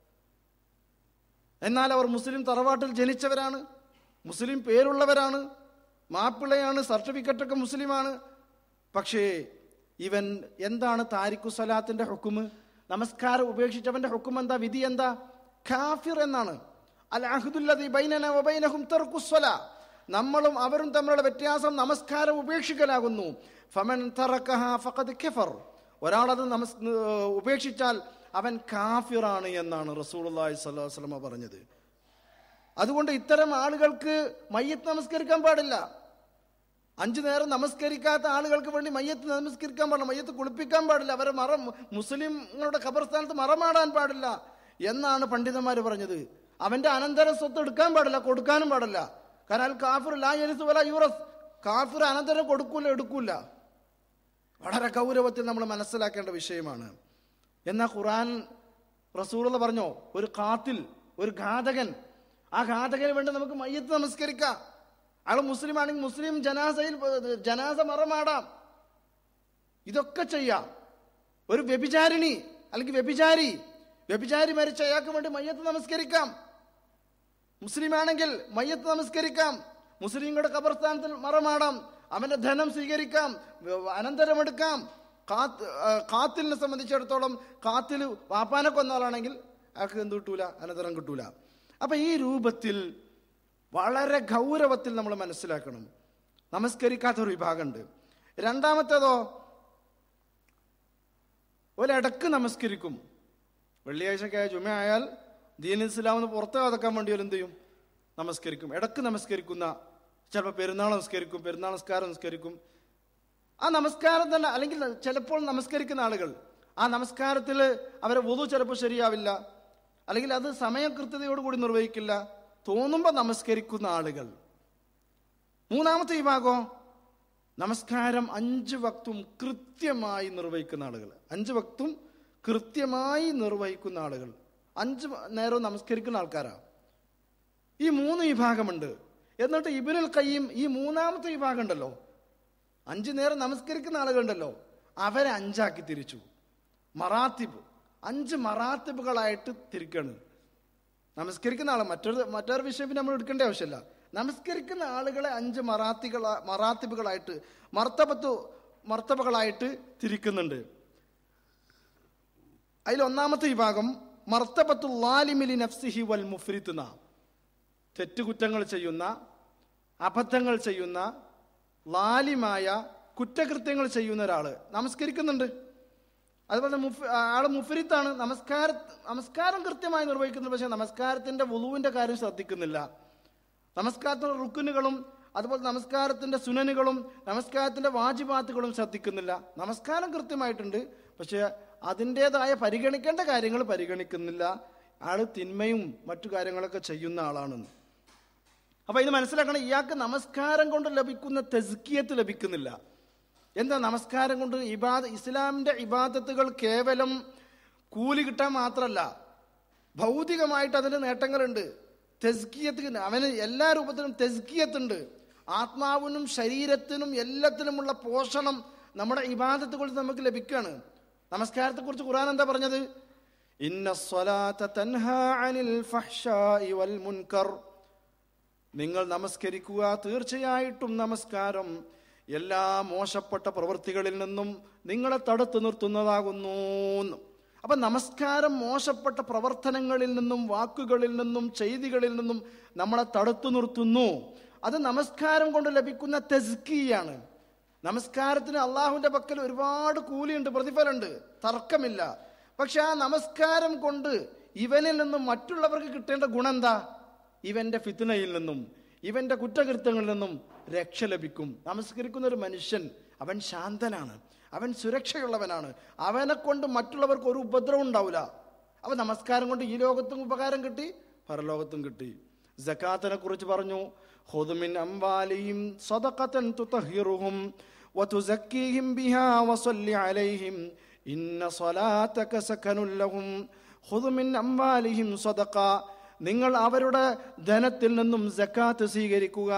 [SPEAKER 1] എന്നാൽ അവർ മുസ്ലിം തറവാട്ടിൽ ജനിച്ചവരാണ് മുസ്ലിം പേരുള്ളവരാണ് മാപ്പിളയാണ് സർട്ടിഫിക്കറ്റൊക്കെ മുസ്ലിമാണ് പക്ഷേ ഇവൻ എന്താണ് താരിഖു സലാത്തിന്റെ ഹുക്കുമ് നമസ്കാരം ഉപേക്ഷിച്ചവന്റെ ഹുക്കും എന്താ വിധി എന്താ ഖാഫിർ എന്നാണ് അൽ അഹ്ദുല്ലദി ബൈനന വബൈനഹും തർക്കുസ്വല നമ്മളും അവരും തമ്മിലുള്ള വ്യത്യാസം നമസ്കാരം ഉപേക്ഷിക്കലാകുന്നു ഫമൻ തറക്കഹ ഫഖദ് കഫർ ഒരാളത് നമസ് ഉപേക്ഷിച്ചാൽ അവൻ കാഫിറാണ് എന്നാണ് റസൂലുള്ളാഹി സ്വല്ലല്ലാഹു അലൈഹി വസല്ലമ പറഞ്ഞത് അതുകൊണ്ട് ഇത്തരം ആളുകൾക്ക് മയ്യത്ത് നമസ്കരിക്കാൻ പാടില്ല അഞ്ചു നേരം നമസ്കരിക്കാത്ത ആളുകൾക്ക് വേണ്ടി മയ്യത്ത് നമസ്കരിക്കാൻ പാടില്ല മയ്യത്ത് കുളിപ്പിക്കാൻ പാടില്ല അവരെ മറ മുസ്ലിങ്ങളുടെ ഖബർസ്ഥാനത്ത് മറമാടാൻ പാടില്ല എന്നാണ് പണ്ഡിതന്മാർ പറഞ്ഞത് അവന്റെ അനന്തര സ്വത്ത് എടുക്കാൻ പാടില്ല കൊടുക്കാനും പാടില്ല കാരണം കാഫിർ ലാ യരിസ് വല യൂറസ് കാഫിർ അനന്തരം കൊടുക്കൂല എടുക്കൂല വളരെ ഗൗരവത്തിൽ നമ്മൾ മനസ്സിലാക്കേണ്ട വിഷയമാണ് എന്നാൽ ഖുറാൻ റസൂള പറഞ്ഞോ ഒരു കാത്തിൽ ഒരു ഘാതകൻ ആ ഘാതകന് വേണ്ടി നമുക്ക് മയ്യത്ത് നമസ്കരിക്കാം അയാൾ മുസ്ലിം ആണെങ്കിൽ മുസ്ലിം ജനാസയിൽ ജനാസ മറമാടാം ഇതൊക്കെ ചെയ്യാം ഒരു വ്യഭിചാരിണി അല്ലെങ്കിൽ വ്യഭിചാരി വ്യഭിചാരി മരിച്ച അയാൾക്ക് വേണ്ടി മയ്യത്ത് നമസ്കരിക്കാം മുസ്ലിം ആണെങ്കിൽ മയ്യത്ത് നമസ്കരിക്കാം മുസ്ലിങ്ങളുടെ ഖബർസ്ഥാനത്തിൽ മറമാടാം അവന്റെ ധനം സ്വീകരിക്കാം അനന്തരമെടുക്കാം കാത്ത് ആ, കാത്തിലിനെ സംബന്ധിച്ചിടത്തോളം കാത്തിൽ വാപ്പാനെ കൊന്ന ആളാണെങ്കിൽ അയാൾക്ക് എന്ത് കിട്ടൂല അനന്തരം കിട്ടൂല അപ്പൊ ഈ രൂപത്തിൽ വളരെ ഗൗരവത്തിൽ നമ്മൾ മനസ്സിലാക്കണം നമസ്കരിക്കാത്ത ഒരു വിഭാഗമുണ്ട് രണ്ടാമത്തേതോ ഒരിടക്ക് നമസ്കരിക്കും വെള്ളിയാഴ്ചക്കായ ജുമ ആയാൽ ദീൻ ഇസ്ലാമെന്ന് പുറത്ത് കടക്കാൻ വേണ്ടി ഒരു എന്ത് ചെയ്യും നമസ്കരിക്കും ഇടക്ക് നമസ്കരിക്കുന്ന ചിലപ്പോൾ പെരുന്നാൾ നമസ്കരിക്കും പെരുന്നാൾ നമസ്കാരം നമസ്കരിക്കും ആ നമസ്കാരം തന്നെ അല്ലെങ്കിൽ ചിലപ്പോൾ നമസ്കരിക്കുന്ന ആളുകൾ ആ നമസ്കാരത്തിൽ അവരെ വധു ചിലപ്പോൾ ശരിയാവില്ല അല്ലെങ്കിൽ അത് സമയകൃത്യതയോടുകൂടി നിർവഹിക്കില്ല തോന്നുമ്പോൾ നമസ്കരിക്കുന്ന ആളുകൾ മൂന്നാമത്തെ വിഭാഗം നമസ്കാരം അഞ്ച് വക്തും കൃത്യമായി നിർവഹിക്കുന്ന ആളുകൾ അഞ്ച് വക്തും കൃത്യമായി നിർവഹിക്കുന്ന ആളുകൾ അഞ്ച് നേരവും നമസ്കരിക്കുന്ന ആൾക്കാരാ ഈ മൂന്ന് വിഭാഗമുണ്ട് എന്നിട്ട് ഇബിനുൽ കയ്യും ഈ മൂന്നാമത്തെ വിഭാഗം ഉണ്ടല്ലോ അഞ്ചു നേരം നമസ്കരിക്കുന്ന ആളുകളുണ്ടല്ലോ അവരെ അഞ്ചാക്കി തിരിച്ചു മറാത്തിബ് അഞ്ച് മറാത്തിബുകളായിട്ട് തിരിക്കാണ് നമസ്കരിക്കുന്ന ആളെ മറ്റൊരു മറ്റൊരു വിഷയം പിന്നെ നമ്മൾ എടുക്കേണ്ട ആവശ്യമില്ല നമസ്കരിക്കുന്ന ആളുകളെ അഞ്ച് മറാത്തികള മറാത്തിബുകളായിട്ട് മർത്തബത്തു മർത്തബകളായിട്ട് തിരിക്കുന്നുണ്ട് അതിൽ ഒന്നാമത്തെ വിഭാഗം മർത്തബത്തു ലാലിമിലി നഫ്സിഹി വൽ മുഫ്രിത്തുന തെറ്റുകുറ്റങ്ങൾ ചെയ്യുന്ന അബദ്ധങ്ങൾ ചെയ്യുന്ന ലാലിമായ കുറ്റകൃത്യങ്ങൾ ചെയ്യുന്ന ഒരാള് നമസ്കരിക്കുന്നുണ്ട് അതുപോലെ മുഫ് ആള് മുഫരിത്താണ് നമസ്കാര നമസ്കാരം കൃത്യമായി നിർവഹിക്കുന്നത് പക്ഷേ നമസ്കാരത്തിന്റെ വുളുവിന്റെ കാര്യം ശ്രദ്ധിക്കുന്നില്ല നമസ്കാരത്തിന്റെ റുക്കുനുകളും അതുപോലെ നമസ്കാരത്തിന്റെ സുനനുകളും നമസ്കാരത്തിന്റെ വാജിബാത്തുകളും ശ്രദ്ധിക്കുന്നില്ല നമസ്കാരം കൃത്യമായിട്ടുണ്ട് പക്ഷെ അതിൻ്റെതായ പരിഗണിക്കേണ്ട കാര്യങ്ങൾ പരിഗണിക്കുന്നില്ല ആള് തിന്മയും മറ്റു കാര്യങ്ങളൊക്കെ ചെയ്യുന്ന ആളാണെന്ന് അപ്പൊ ഇത് മനസ്സിലാക്കണം ഇയാൾക്ക് നമസ്കാരം കൊണ്ട് ലഭിക്കുന്ന തെസ്കിയത്ത് ലഭിക്കുന്നില്ല എന്താ നമസ്കാരം കൊണ്ട് ഇബാദ ഇസ്ലാമിന്റെ ഇബാദത്തുകൾ കേവലം കൂലി കിട്ടാൻ മാത്രമല്ല ഭൗതികമായിട്ട് അതിന് നേട്ടങ്ങളുണ്ട് തെസ്കിയത്ത് അവന് എല്ലാ രൂപത്തിലും തെസ്കിയത്തുണ്ട് ആത്മാവിനും ശരീരത്തിനും എല്ലാത്തിനുമുള്ള പോഷണം നമ്മുടെ ഇബാദത്ത് കൊണ്ട് നമുക്ക് ലഭിക്കുകയാണ് നമസ്കാരത്തെ കുറിച്ച് ഖുർആൻ എന്താ പറഞ്ഞത് ഇന്ന സ്വലാത്ത തൻഹാ അനിൽ ഫഹ്ശാഇ വൽ മുൻകർ നിങ്ങൾ നമസ്കരിക്കുക തീർച്ചയായിട്ടും നമസ്കാരം എല്ലാ മോശപ്പെട്ട പ്രവൃത്തികളിൽ നിന്നും നിങ്ങളെ തടുത്തു നിർത്തുന്നതാകുന്നു എന്ന്. അപ്പൊ നമസ്കാരം മോശപ്പെട്ട പ്രവർത്തനങ്ങളിൽ നിന്നും വാക്കുകളിൽ നിന്നും ചെയ്തികളിൽ നിന്നും നമ്മളെ തടുത്തു നിർത്തുന്നു അത് നമസ്കാരം കൊണ്ട് ലഭിക്കുന്ന തെസ്കിയാണ് നമസ്കാരത്തിന് അള്ളാഹുവിന്റെ പക്കൽ ഒരുപാട് കൂലിയുണ്ട് പ്രതിഫലമുണ്ട് തർക്കമില്ല പക്ഷെ ആ നമസ്കാരം കൊണ്ട് ഇവനിൽ നിന്നും മറ്റുള്ളവർക്ക് കിട്ടേണ്ട ഗുണം എന്താ ഇവന്റെ ഫിത്നയിൽ നിന്നും ഇവന്റെ കുറ്റകൃത്യങ്ങളിൽ നിന്നും രക്ഷ ലഭിക്കും നമസ്കരിക്കുന്ന ഒരു മനുഷ്യൻ അവൻ ശാന്തനാണ് അവൻ സുരക്ഷയുള്ളവനാണ് അവനെ കൊണ്ട് മറ്റുള്ളവർക്ക് ഒരു ഉപദ്രവം ഉണ്ടാവില്ല അവൻ നമസ്കാരം കൊണ്ട് ഈ ലോകത്തും ഉപകാരം കിട്ടി പരലോകത്തും കിട്ടി ജക്കാത്തിനെ കുറിച്ച് പറഞ്ഞു ഹുദുമിൻ അംവാലിയും സദഖത്തൻ തുതഹിറുഹും വതുസക്കീഹിം ബിഹാ വസല്ലി അലൈഹിം ഇന്ന സ്വലാത്തക സകനുൽ ലഹും ഹുദുമിൻ അംവാലിഹിം സദഖ നിങ്ങൾ അവരുടെ ധനത്തിൽ നിന്നും സക്കാത്ത് സ്വീകരിക്കുക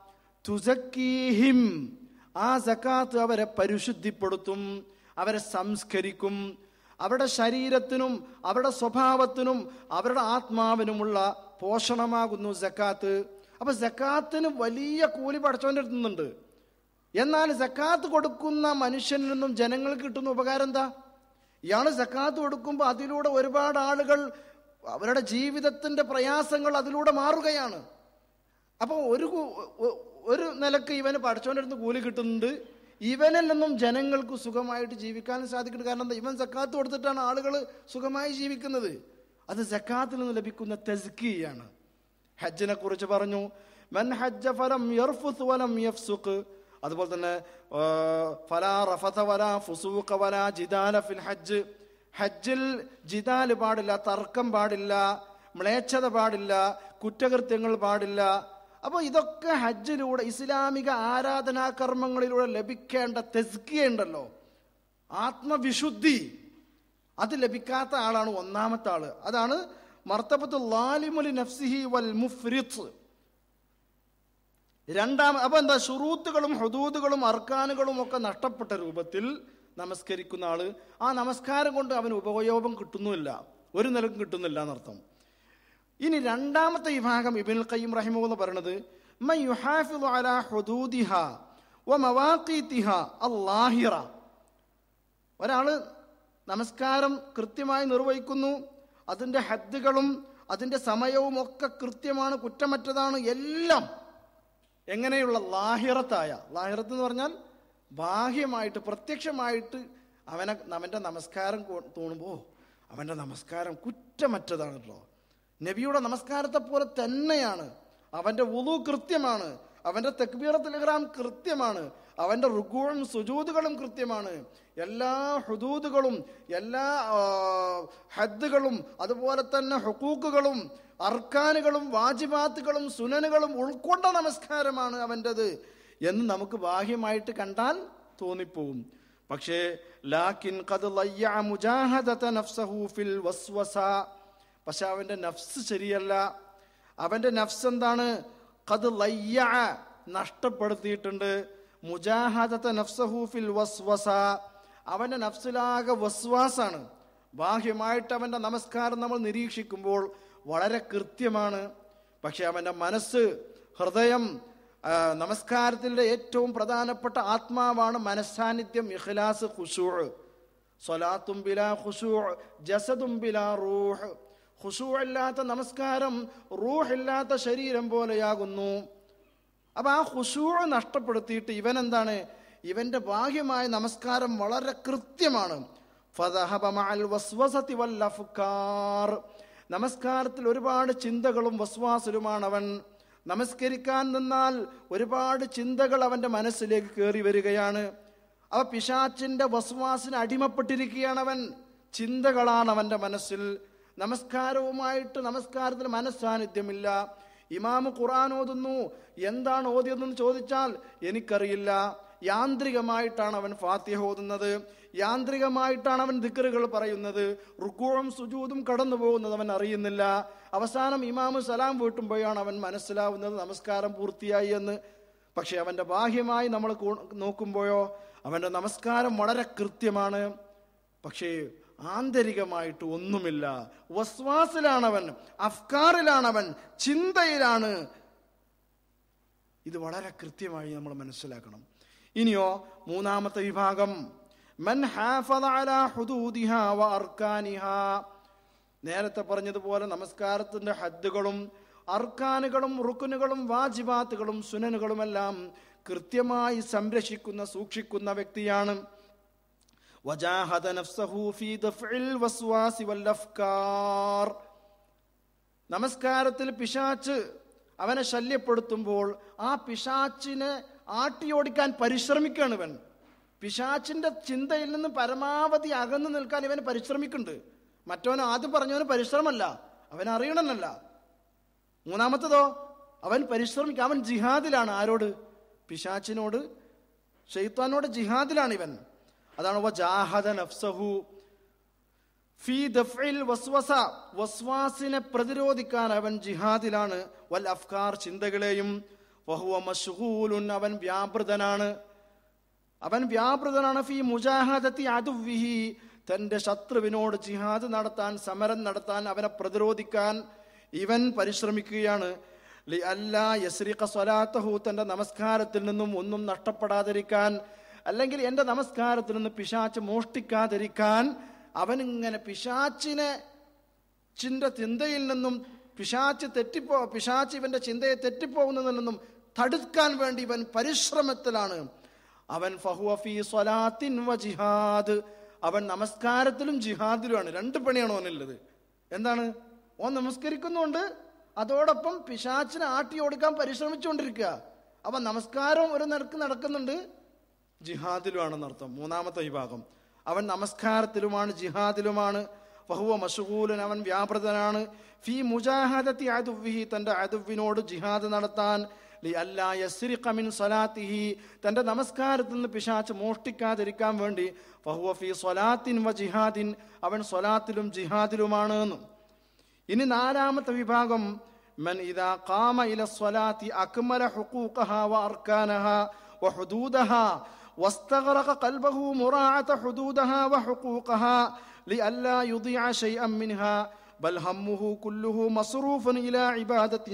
[SPEAKER 1] തുസക്കീഹിം ആ സക്കാത്ത് അവരെ പരിശുദ്ധിപ്പെടുത്തും അവരെ സംസ്കരിക്കും അവരുടെ ശരീരത്തിനും അവരുടെ സ്വഭാവത്തിനും അവരുടെ ആത്മാവിനുമുള്ള പോഷണമാകുന്നു സക്കാത്ത് അപ്പൊ സക്കാത്തിന് വലിയ കൂലി പഠിച്ചവൻ്റെ അടുത്തുന്നുണ്ട് എന്നാൽ സക്കാത്ത് കൊടുക്കുന്ന മനുഷ്യനിൽ നിന്നും ജനങ്ങൾക്ക് കിട്ടുന്ന ഉപകാരം എന്താ ഇയാൾ സക്കാത്ത് കൊടുക്കുമ്പോൾ അതിലൂടെ ഒരുപാട് ആളുകൾ അവരുടെ ജീവിതത്തിന്റെ പ്രയാസങ്ങൾ അതിലൂടെ മാറുകയാണ് അപ്പോൾ ഒരു കു- ഒ- ഒരു നിലക്ക് ഇവന് പഠിച്ചവൻ്റെ അടുത്ത് കൂലി കിട്ടുന്നുണ്ട് ഇവനിൽ നിന്നും ജനങ്ങൾക്ക് സുഖമായിട്ട് ജീവിക്കാനും സാധിക്കുന്നുണ്ട് കാരണം എന്താ ഇവൻ സക്കാത്ത് കൊടുത്തിട്ടാണ് ആളുകൾ സുഖമായി ജീവിക്കുന്നത് അത് സക്കാത്തിൽ നിന്ന് ലഭിക്കുന്ന തെസ്കിയാണ് ഹജ്ജിനെ കുറിച്ച് പറഞ്ഞു മൻ ഹജ്ജ ഫലം യർഫുസ് വലം യഫ്സുഖ് അതുപോലെ തന്നെ ആ, ഫലാ റഫത വലാ ഫുസൂഖ വലാ ജിദാല ഫിൽ ഹജ്ജ് ഹജ്ജിൽ ജിദാല് പാടില്ല തർക്കം പാടില്ല മ്ലേച്ഛത പാടില്ല കുറ്റകൃത്യങ്ങൾ പാടില്ല അപ്പോൾ ഇതൊക്കെ ഹജ്ജിലൂടെ ഇസ്ലാമിക ആരാധനാ കർമ്മങ്ങളിലൂടെ ലഭിക്കേണ്ട തെസ്കിയുണ്ടല്ലോ ആത്മവിശുദ്ധി അത് ലഭിക്കാത്ത ആളാണ് ഒന്നാമത്തെ ആള് അതാണ് മർത്തബത്ത് ലാലിമുലി നഫ്സിഹി വൽ മുഫ്രിത്ത് രണ്ടാം അപ്പൊ എന്താ ഷുറൂത്തുകളും ഹുദൂദുകളും അർക്കാനുകളും ഒക്കെ നഷ്ടപ്പെട്ട രൂപത്തിൽ നമസ്കരിക്കുന്ന ആള് ആ നമസ്കാരം കൊണ്ട് അവന് ഉപയോഗം കിട്ടുന്നുമില്ല ഒരു നിലക്കും കിട്ടുന്നില്ല എന്നർത്ഥം ഇനി രണ്ടാമത്തെ വിഭാഗം ഇബിൻ ഖയ്യിം റഹിമു എന്ന് പറയുന്നത് മൻ യുഹാഫിദു അലാ ഹുദൂദിഹ വ മവാഖീതിഹ അല്ലാഹിറ ഒരാള് നമസ്കാരം കൃത്യമായി നിർവഹിക്കുന്നു അതിൻ്റെ ഹദ്ദുകളും അതിൻ്റെ സമയവും ഒക്കെ കൃത്യമാണ് കുറ്റമറ്റതാണ് എല്ലാം എങ്ങനെയുള്ള ലാഹിറത്തായ ലാഹിറത്ത് എന്ന് പറഞ്ഞാൽ ബാഹ്യമായിട്ട് പ്രത്യക്ഷമായിട്ട് അവനെ അവൻ്റെ നമസ്കാരം തോന്നുമ്പോൾ അവൻ്റെ നമസ്കാരം കുറ്റമറ്റതാണ് കേട്ടോ നബിയുടെ നമസ്കാരത്തെ പോലെ തന്നെയാണ് അവൻ്റെ ഉളു കൃത്യമാണ് അവൻ്റെ തെക്ബീറത്തുൽ ഇഹ്റാം കൃത്യമാണ് അവൻ്റെ റുഗുവും സുജൂദുകളും കൃത്യമാണ് എല്ലാ ഹുദൂദുകളും എല്ലാ ആ, ഹദ്ദുകളും അതുപോലെ തന്നെ ഹുക്കൂക്കുകളും അർക്കാനുകളും വാജിബാത്തുകളും സുനനുകളും ഉൾക്കൊണ്ട നമസ്കാരമാണ് അവൻ്റെത് എന്ന് നമുക്ക് ബാഹ്യമായിട്ട് കണ്ടാൽ തോന്നിപ്പോവും പക്ഷേ ലാക്കിൻ ഖദ് ലയ്യ മുജാഹദത നഫ്സഹു ഫിൽ വസ്വസ പക്ഷെ അവൻ്റെ നഫ്സ് ശരിയല്ല അവൻ്റെ നഫ്സ് എന്താണ് ഖദ് ലയ്യ നഷ്ടപ്പെടുത്തിയിട്ടുണ്ട് മുജാഹദത നഫ്സഹു ഫിൽ വസ്വസ അവൻ്റെ നഫ്സിലാകെ വസ്വാസാണ് ബാഹ്യമായിട്ട് അവൻ്റെ നമസ്കാരം നമ്മൾ നിരീക്ഷിക്കുമ്പോൾ വളരെ കൃത്യമാണ് പക്ഷെ അവൻ്റെ മനസ്സ് ഹൃദയം ആ, നമസ്കാരത്തിൻ്റെ ഏറ്റവും പ്രധാനപ്പെട്ട ആത്മാവാണ് മനസ്സാന്നിധ്യം ഇഖ്ലാസ് ഖുശൂ സ്വലാത്തും ബിലാ ഖുശൂ ജസദും ബിലാ റൂഹ് ഖുശൂ ഇല്ലാത്ത നമസ്കാരം റൂഹ് ഇല്ലാത്ത ശരീരം പോലെയാകുന്നു അപ്പൊ ആ ഖുശൂ നഷ്ടപ്പെടുത്തിയിട്ട് ഇവൻ എന്താണ് ഇവന്റെ ബാഹ്യമായ നമസ്കാരം വളരെ കൃത്യമാണ് ഫദഹബ മഅൽ വസ്വസതി വൽ അഫ്കാർ. നമസ്കാരത്തിൽ ഒരുപാട് ചിന്തകളും വസ്വാസിലുമാണ് അവൻ നമസ്കരിക്കാൻ നിന്നാൽ ഒരുപാട് ചിന്തകൾ അവന്റെ മനസ്സിലേക്ക് കയറി വരികയാണ് അവ പിശാച്ചിന്റെ വസ്വാസിന് അടിമപ്പെട്ടിരിക്കുകയാണ് അവൻ ചിന്തകളാണ് അവന്റെ മനസ്സിൽ നമസ്കാരവുമായിട്ട് നമസ്കാരത്തിൽ മനസ്സാന്നിധ്യമില്ല ഇമാമ് ഖുർആൻ ഓതുന്നു എന്താണ് ഓതിയതെന്ന് ചോദിച്ചാൽ എനിക്കറിയില്ല യാന്ത്രികമായിട്ടാണ് അവൻ ഫാത്തിഹ ഓതുന്നത് യാന്ത്രികമായിട്ടാണ് അവൻ ദിക്കറുകൾ പറയുന്നത് റുക്കുവും സുജൂതും കടന്നു പോകുന്നത് അവൻ അറിയുന്നില്ല അവസാനം ഇമാമ് സലാം വീട്ടുമ്പോഴാണ് അവൻ മനസ്സിലാവുന്നത് നമസ്കാരം പൂർത്തിയായി എന്ന് പക്ഷെ അവന്റെ ബാഹ്യമായി നമ്മൾ കൂ- നോക്കുമ്പോഴോ അവന്റെ നമസ്കാരം വളരെ കൃത്യമാണ് പക്ഷേ ആന്തരികമായിട്ട് ഒന്നുമില്ല വസ്വാസിലാണവൻ അഫ്കാറിലാണവൻ ചിന്തയിലാണ് ഇത് വളരെ കൃത്യമായി നമ്മൾ മനസ്സിലാക്കണം ഇനിയോ മൂന്നാമത്തെ വിഭാഗം മൻ ഹാഫദ അലാ ഹുദൂദിഹാ വ അർക്കാനിഹാ നേരത്തെ പറഞ്ഞതുപോലെ നമസ്കാരത്തിന്റെ ഹദ്ദുകളും അർക്കാനുകളും റുക്കുനുകളും വാജിബാത്തുകളും സുനനുകളുമെല്ലാം കൃത്യമായി സംരക്ഷിക്കുന്ന സൂക്ഷിക്കുന്ന വ്യക്തിയാണ് വജാഹദ നഫ്സഹു ഫീ ദഫ്ഇൽ വസ്വാസി വൽ അഫ്കാർ നമസ്കാരത്തിൽ പിശാച്ച് അവനെ ശല്യപ്പെടുത്തുമ്പോൾ ആ പിശാച്ചിനെ ആട്ടിയോടിക്കാൻ പരിശ്രമിക്കുകയാണ് ഇവൻ പിശാച്ചിന്റെ ചിന്തയിൽ നിന്ന് പരമാവധി അകന്നു നിൽക്കാൻ ഇവൻ പരിശ്രമിക്കുന്നുണ്ട് മറ്റവൻ ആദ്യം പറഞ്ഞവന് പരിശ്രമമല്ല അവൻ അറിയണമെന്നല്ല മൂന്നാമത്തതോ അവൻ പരിശ്രമിക്കുക അവൻ ജിഹാദിലാണ് ആരോട് പിശാച്ചിനോട് ഷെയ്ത്താനോട് ജിഹാദിലാണ് ഇവൻ അതാണ് വജാഹദ നഫ്സഹു ഫീ ദഫ്ഇൽ വസ്വസ വസ്വാസിനെ പ്രതിരോധിക്കാൻ അവൻ ജിഹാദിലാണ് വൽ അഫ്കാർ ചിന്തകളെയും വഹുവ മഷ്ഗൂലുൻ അവൻ വ്യാപൃതനാണ് അവൻ വ്യാപൃതനാണ് ഫീ മുജാഹദത്തി അതുവിഹി തന്റെ ശത്രുവിനോട് ജിഹാദ് നടത്താൻ സമരം നടത്താൻ അവനെ പ്രതിരോധിക്കാൻ ഇവൻ പരിശ്രമിക്കുകയാണ് ലി അല്ലാ യസ്രിഖ സ്വലാത്തഹു തന്റെ നമസ്കാരത്തിൽ നിന്നും ഒന്നും നഷ്ടപ്പെടാതിരിക്കാൻ അല്ലെങ്കിൽ എൻ്റെ നമസ്കാരത്തിൽ നിന്ന് പിശാച്ച് മോഷ്ടിക്കാതിരിക്കാൻ അവനിങ്ങനെ പിശാച്ചിനെ ചിന്ത ചിന്തയിൽ നിന്നും പിശാച്ച് തെറ്റിപ്പോ പിശാച്ച് ഇവന്റെ ചിന്തയെ തെറ്റിപ്പോകുന്നതിൽ നിന്നും തടുക്കാൻ വേണ്ടി ഇവൻ പരിശ്രമത്തിലാണ് അവൻ ഫഹുവഫി സ്വലാത്തിൻ വ ജിഹാദ് അവൻ നമസ്കാരത്തിലും ജിഹാദിലുമാണ് രണ്ട് പണിയാണ് അവനുള്ളത് എന്താണ് ഓൻ നമസ്കരിക്കുന്നുണ്ട് അതോടൊപ്പം പിശാച്ചിനെ ആട്ടി ഓടിക്കാൻ പരിശ്രമിച്ചുകൊണ്ടിരിക്കുക അപ്പൊ നമസ്കാരം ഒരു നിരക്ക് നടക്കുന്നുണ്ട് ജിഹാദിലുമാണെന്നർത്ഥം മൂന്നാമത്തെ വിഭാഗം അവൻ നമസ്കാരത്തിലുമാണ് ജിഹാദിലുമാണ് ഫഹുവ മഷഹൂലൻ അവൻ വ്യാപൃതനാണ് ഫി മുജാഹദത്തി അദുവിഹി തന്റെ അദുവിനോട് ജിഹാദ് നടത്താൻ ലി അല്ലാ യസ്രിഖ മിൻ സലാത്തിഹി തന്റെ നമസ്കാരത്തിൽ നിന്ന് പിശാച്ച് മോഷ്ടിക്കാതിരിക്കാൻ വേണ്ടി ഫഹുവ ഫി സ്വലാത്തിൻ വ ജിഹാദിൻ അവൻ സ്വലാത്തിലും ജിഹാദിലുമാണ് എന്നും ഇനി നാലാമത്തെ വിഭാഗം من إذا قام إلى الصلاة أكمل حقوقها وأركانها وحدودها واستغرق قلبه مراعاة حدودها وحقوقها لئلا يضيع شيئا منها بل همه كله مصروف إلى عبادة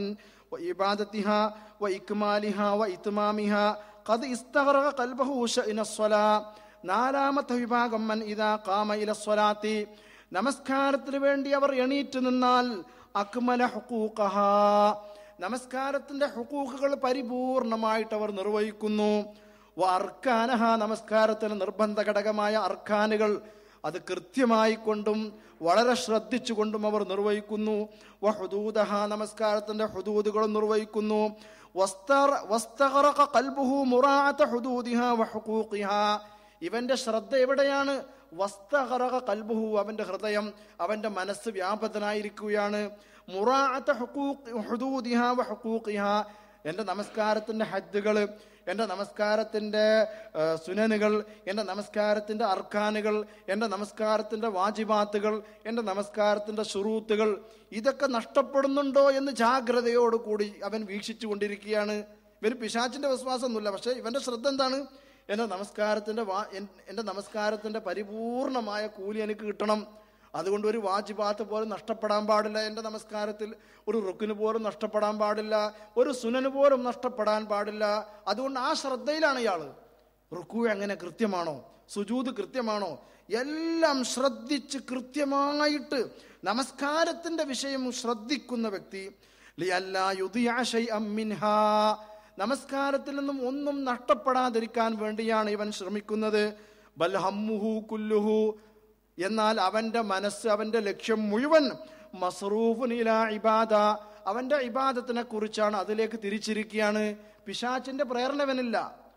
[SPEAKER 1] وإبادتها وإكمالها وإتمامها قد استغرق قلبه شأن الصلاة നാലാമത്തെ വിഭാഗം മൻ ഇതാ കാമ ഇല സ്വലാത്തി നമസ്കാരത്തിന് വേണ്ടി അവർ എണീറ്റ് നിന്നാൽ അക്മല ഹുക്കൂഖഹ നമസ്കാരത്തിന്റെ ഹുക്കൂക്കുകൾ പരിപൂർണമായിട്ട് അവർ നിർവഹിക്കുന്നു വ അർക്കാനഹ നമസ്കാരത്തിന് നിർബന്ധ ഘടകമായ അർക്കാനുകൾ അത് കൃത്യമായി കൊണ്ടും വളരെ ശ്രദ്ധിച്ചുകൊണ്ടും അവർ നിർവഹിക്കുന്നു വ ഹുദൂദഹ നമസ്കാരത്തിന്റെ ഹുദൂദുകളും നിർവഹിക്കുന്നു വസ്തറ- വസ്തഗറഖ ഖൽബുഹു മുറാഅത ഹുദൂദിഹ വ ഹുഖൂഖിഹ ഇവന്റെ ശ്രദ്ധ എവിടെയാണ് വസ്തഗറഖ ഖൽബുഹു അവന്റെ ഹൃദയം അവന്റെ മനസ്സ് വ്യാപകനായിരിക്കുകയാണ് മുറാഅത ഹുഖൂഖ് ഹുദൂദിഹ വ ഹുഖൂഖിഹ എൻ്റെ നമസ്കാരത്തിൻ്റെ ഹദ്ദുകൾ എൻ്റെ നമസ്കാരത്തിൻ്റെ ആ, സുനനുകൾ എൻ്റെ നമസ്കാരത്തിൻ്റെ അർക്കാനുകൾ എൻ്റെ നമസ്കാരത്തിൻ്റെ വാജിബാത്തുകൾ എൻ്റെ നമസ്കാരത്തിൻ്റെ ഷുറൂത്തുകൾ ഇതൊക്കെ നഷ്ടപ്പെടുന്നുണ്ടോ എന്ന് ജാഗ്രതയോടുകൂടി അവൻ വീക്ഷിച്ചു കൊണ്ടിരിക്കുകയാണ് ഇവന് പിശാച്ചിൻ്റെ വിശ്വാസമൊന്നുമില്ല പക്ഷേ ഇവൻ്റെ ശ്രദ്ധ എന്താണ് എൻ്റെ നമസ്കാരത്തിൻ്റെ വാ എൻ- എൻ്റെ നമസ്കാരത്തിൻ്റെ പരിപൂർണമായ കൂലി എനിക്ക് കിട്ടണം അതുകൊണ്ട് ഒരു വാജിബാത്ത് പോലും നഷ്ടപ്പെടാൻ പാടില്ല എൻ്റെ നമസ്കാരത്തിൽ ഒരു റുക്കിന് പോലും നഷ്ടപ്പെടാൻ പാടില്ല ഒരു സുനന് പോലും നഷ്ടപ്പെടാൻ പാടില്ല അതുകൊണ്ട് ആ ശ്രദ്ധയിലാണ് ഇയാൾ റുക്കു എങ്ങനെ കൃത്യമാണോ സുജൂത് കൃത്യമാണോ എല്ലാം ശ്രദ്ധിച്ച് കൃത്യമായിട്ട് നമസ്കാരത്തിന്റെ വിഷയം ശ്രദ്ധിക്കുന്ന വ്യക്തി ലിയല്ലാ യുദിയ ശൈഅം മിൻഹാ. നമസ്കാരത്തിൽ നിന്നും ഒന്നും നഷ്ടപ്പെടാതിരിക്കാൻ വേണ്ടിയാണ് ഇവൻ ശ്രമിക്കുന്നത് ബൽ ഹമ്മുഹു കുല്ലുഹു എന്നാൽ അവന്റെ മനസ്സ് അവന്റെ ലക്ഷ്യം മുഴുവൻ മസ്റൂഫുൻ ഇലാ ഇബാദ അവന്റെ ഇബാദത്തിനെ കുറിച്ചാണ് അതിലേക്ക് തിരിച്ചിരിക്കുകയാണ് പിശാച്ചിന്റെ പ്രേരണവനില്ല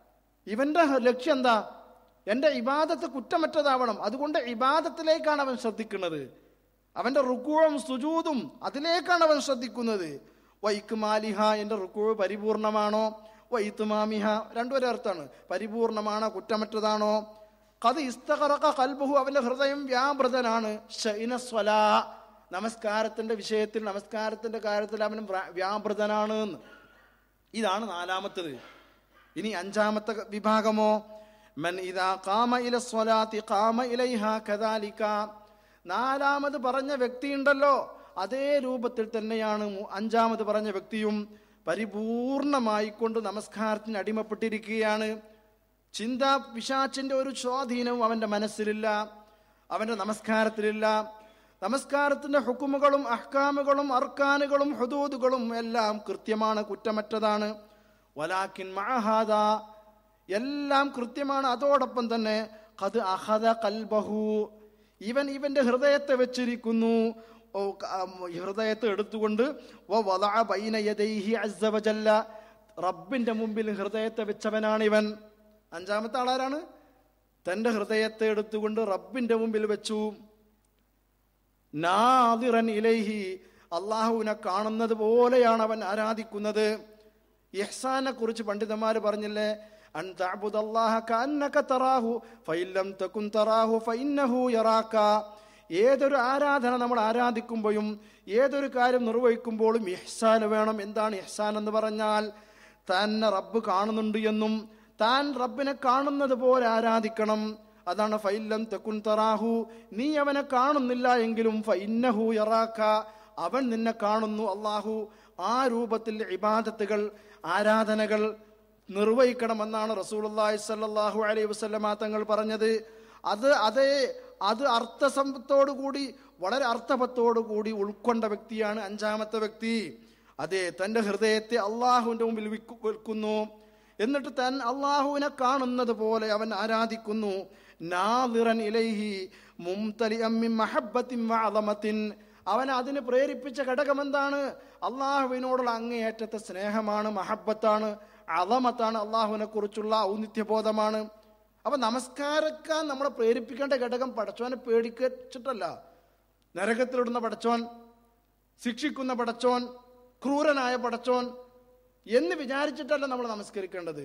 [SPEAKER 1] ഇവന്റെ ലക്ഷ്യം എന്താ എന്റെ ഇബാദത്ത് കുറ്റമറ്റതാവണം അതുകൊണ്ട് ഇബാദത്തിലേക്കാണ് അവൻ ശ്രദ്ധിക്കുന്നത് അവന്റെ റുക്കുവും സുജൂതും അതിലേക്കാണ് അവൻ ശ്രദ്ധിക്കുന്നത് വൈക്കുമാലിഹ എന്റെ റുക്കുവ് പരിപൂർണമാണോ വൈത്തുമാമിഹ രണ്ടുപേരെ അർത്ഥമാണ് പരിപൂർണമാണോ കുറ്റമറ്റതാണോ കത് ഇസ്തകറക്ക കൽബഹു അവന്റെ ഹൃദയം വ്യാപൃതനാണ് ഷൈനസ്വല നമസ്കാരത്തിന്റെ വിഷയത്തിൽ നമസ്കാരത്തിന്റെ കാര്യത്തിൽ അവൻ വ്ര- വ്യാപൃതനാണ് എന്ന് ഇതാണ് നാലാമത്തത് ഇനി അഞ്ചാമത്തെ വിഭാഗമോ മൻ ഇതാ കാമ ഇല സ്വലാത്തി കാമ ഇലൈഹ കദാലിക നാലാമത് പറഞ്ഞ വ്യക്തിയുണ്ടല്ലോ അതേ രൂപത്തിൽ തന്നെയാണ് മു- അഞ്ചാമത് പറഞ്ഞ വ്യക്തിയും പരിപൂർണമായി കൊണ്ട് നമസ്കാരത്തിന് അടിമപ്പെട്ടിരിക്കുകയാണ് ചിന്ത പിശാച്ചിന്റെ ഒരു സ്വാധീനവും അവന്റെ മനസ്സിലില്ല അവന്റെ നമസ്കാരത്തിലില്ല നമസ്കാരത്തിന്റെ ഹുക്കുമുകളും അഹ്കാമുകളും അർക്കാനുകളും ഹുദൂദുകളും എല്ലാം കൃത്യമാണ് കുറ്റമറ്റതാണ് വലാക്കിൻ മഅഹാദ എല്ലാം കൃത്യമാണ് അതോടൊപ്പം തന്നെ കത് അഹദ കൽബഹു ഇവൻ ഇവന്റെ ഹൃദയത്തെ വെച്ചിരിക്കുന്നു ഓ, ക- ആം, ഹൃദയത്തെ എടുത്തുകൊണ്ട് വ വദഅ ബൈന യദൈഹി അസ്സ വജല്ല റബ്ബിന്റെ മുമ്പിൽ ഹൃദയത്തെ വെച്ചവനാണ് ഇവൻ അഞ്ചാമത്തെ ആളാരാണ് തന്റെ ഹൃദയത്തെ എടുത്തുകൊണ്ട് റബ്ബിന്റെ മുമ്പിൽ വെച്ചു നാദിറൻ ഇലൈഹി അള്ളാഹുവിനെ കാണുന്നത് പോലെയാണ് അവൻ ആരാധിക്കുന്നത് ഇഹ്സാനെ കുറിച്ച് പണ്ഡിതന്മാർ പറഞ്ഞില്ലേ അൻ തഅബുദല്ലാഹ കഅന്നക തറാഹു ഫഇല്ലം തകുൻ തറാഹു ഫഇന്നഹു യറാക ഏതൊരു ആരാധന നമ്മൾ ആരാധിക്കുമ്പോഴും ഏതൊരു കാര്യം നിർവഹിക്കുമ്പോഴും ഇഹ്സാൻ വേണം എന്താണ് ഇഹ്സാൻ എന്ന് പറഞ്ഞാൽ തന്നെ റബ്ബ് കാണുന്നുണ്ട് എന്നും താൻ റബ്ബിനെ കാണുന്നത് പോലെ ആരാധിക്കണം അതാണ് ഫൈല്ലം തെക്കുൻ തറാഹു നീ അവനെ കാണുന്നില്ല എങ്കിലും ഫൈന്നഹു യറാക്ക അവൻ നിന്നെ കാണുന്നു അള്ളാഹു ആ രൂപത്തിൽ ഇബാദത്തുകൾ ആരാധനകൾ നിർവഹിക്കണമെന്നാണ് റസൂലുള്ളാഹി സ്വല്ലല്ലാഹു അലൈഹി വസല്ലമ തങ്ങൾ പറഞ്ഞത് അത് അതേ അത് അർത്ഥസമ്പത്തോടു കൂടി വളരെ അർത്ഥവത്തോടു കൂടി ഉൾക്കൊണ്ട വ്യക്തിയാണ് അഞ്ചാമത്തെ വ്യക്തി അതെ തന്റെ ഹൃദയത്തെ അള്ളാഹുവിന്റെ മുമ്പിൽ വിക്കു- വെക്കുന്നു എന്നിട്ട് താൻ അള്ളാഹുവിനെ കാണുന്നത് പോലെ അവൻ ആരാധിക്കുന്നു നാദിറൻ ഇലൈഹി മുംതലിഅം മിൻ മഹബ്ബത്തിൻ വഅളമത്തിൻ അവൻ അതിന് പ്രേരിപ്പിച്ച ഘടകം എന്താണ് അള്ളാഹുവിനോടുള്ള അങ്ങേയറ്റത്തെ സ്നേഹമാണ് മഹബത്താണ് അളമത്താണ് അള്ളാഹുവിനെ കുറിച്ചുള്ള ഔന്നിത്യബോധമാണ് അപ്പൊ നമസ്കാരക്കാൻ നമ്മളെ പ്രേരിപ്പിക്കേണ്ട ഘടകം പടച്ചോനെ പേടിച്ചിട്ടല്ല നരകത്തിലിടുന്ന പടച്ചോൻ ശിക്ഷിക്കുന്ന പടച്ചോൻ ക്രൂരനായ പടച്ചോൻ എന്ന് വിചാരിച്ചിട്ടല്ല നമ്മൾ നമസ്കരിക്കേണ്ടത്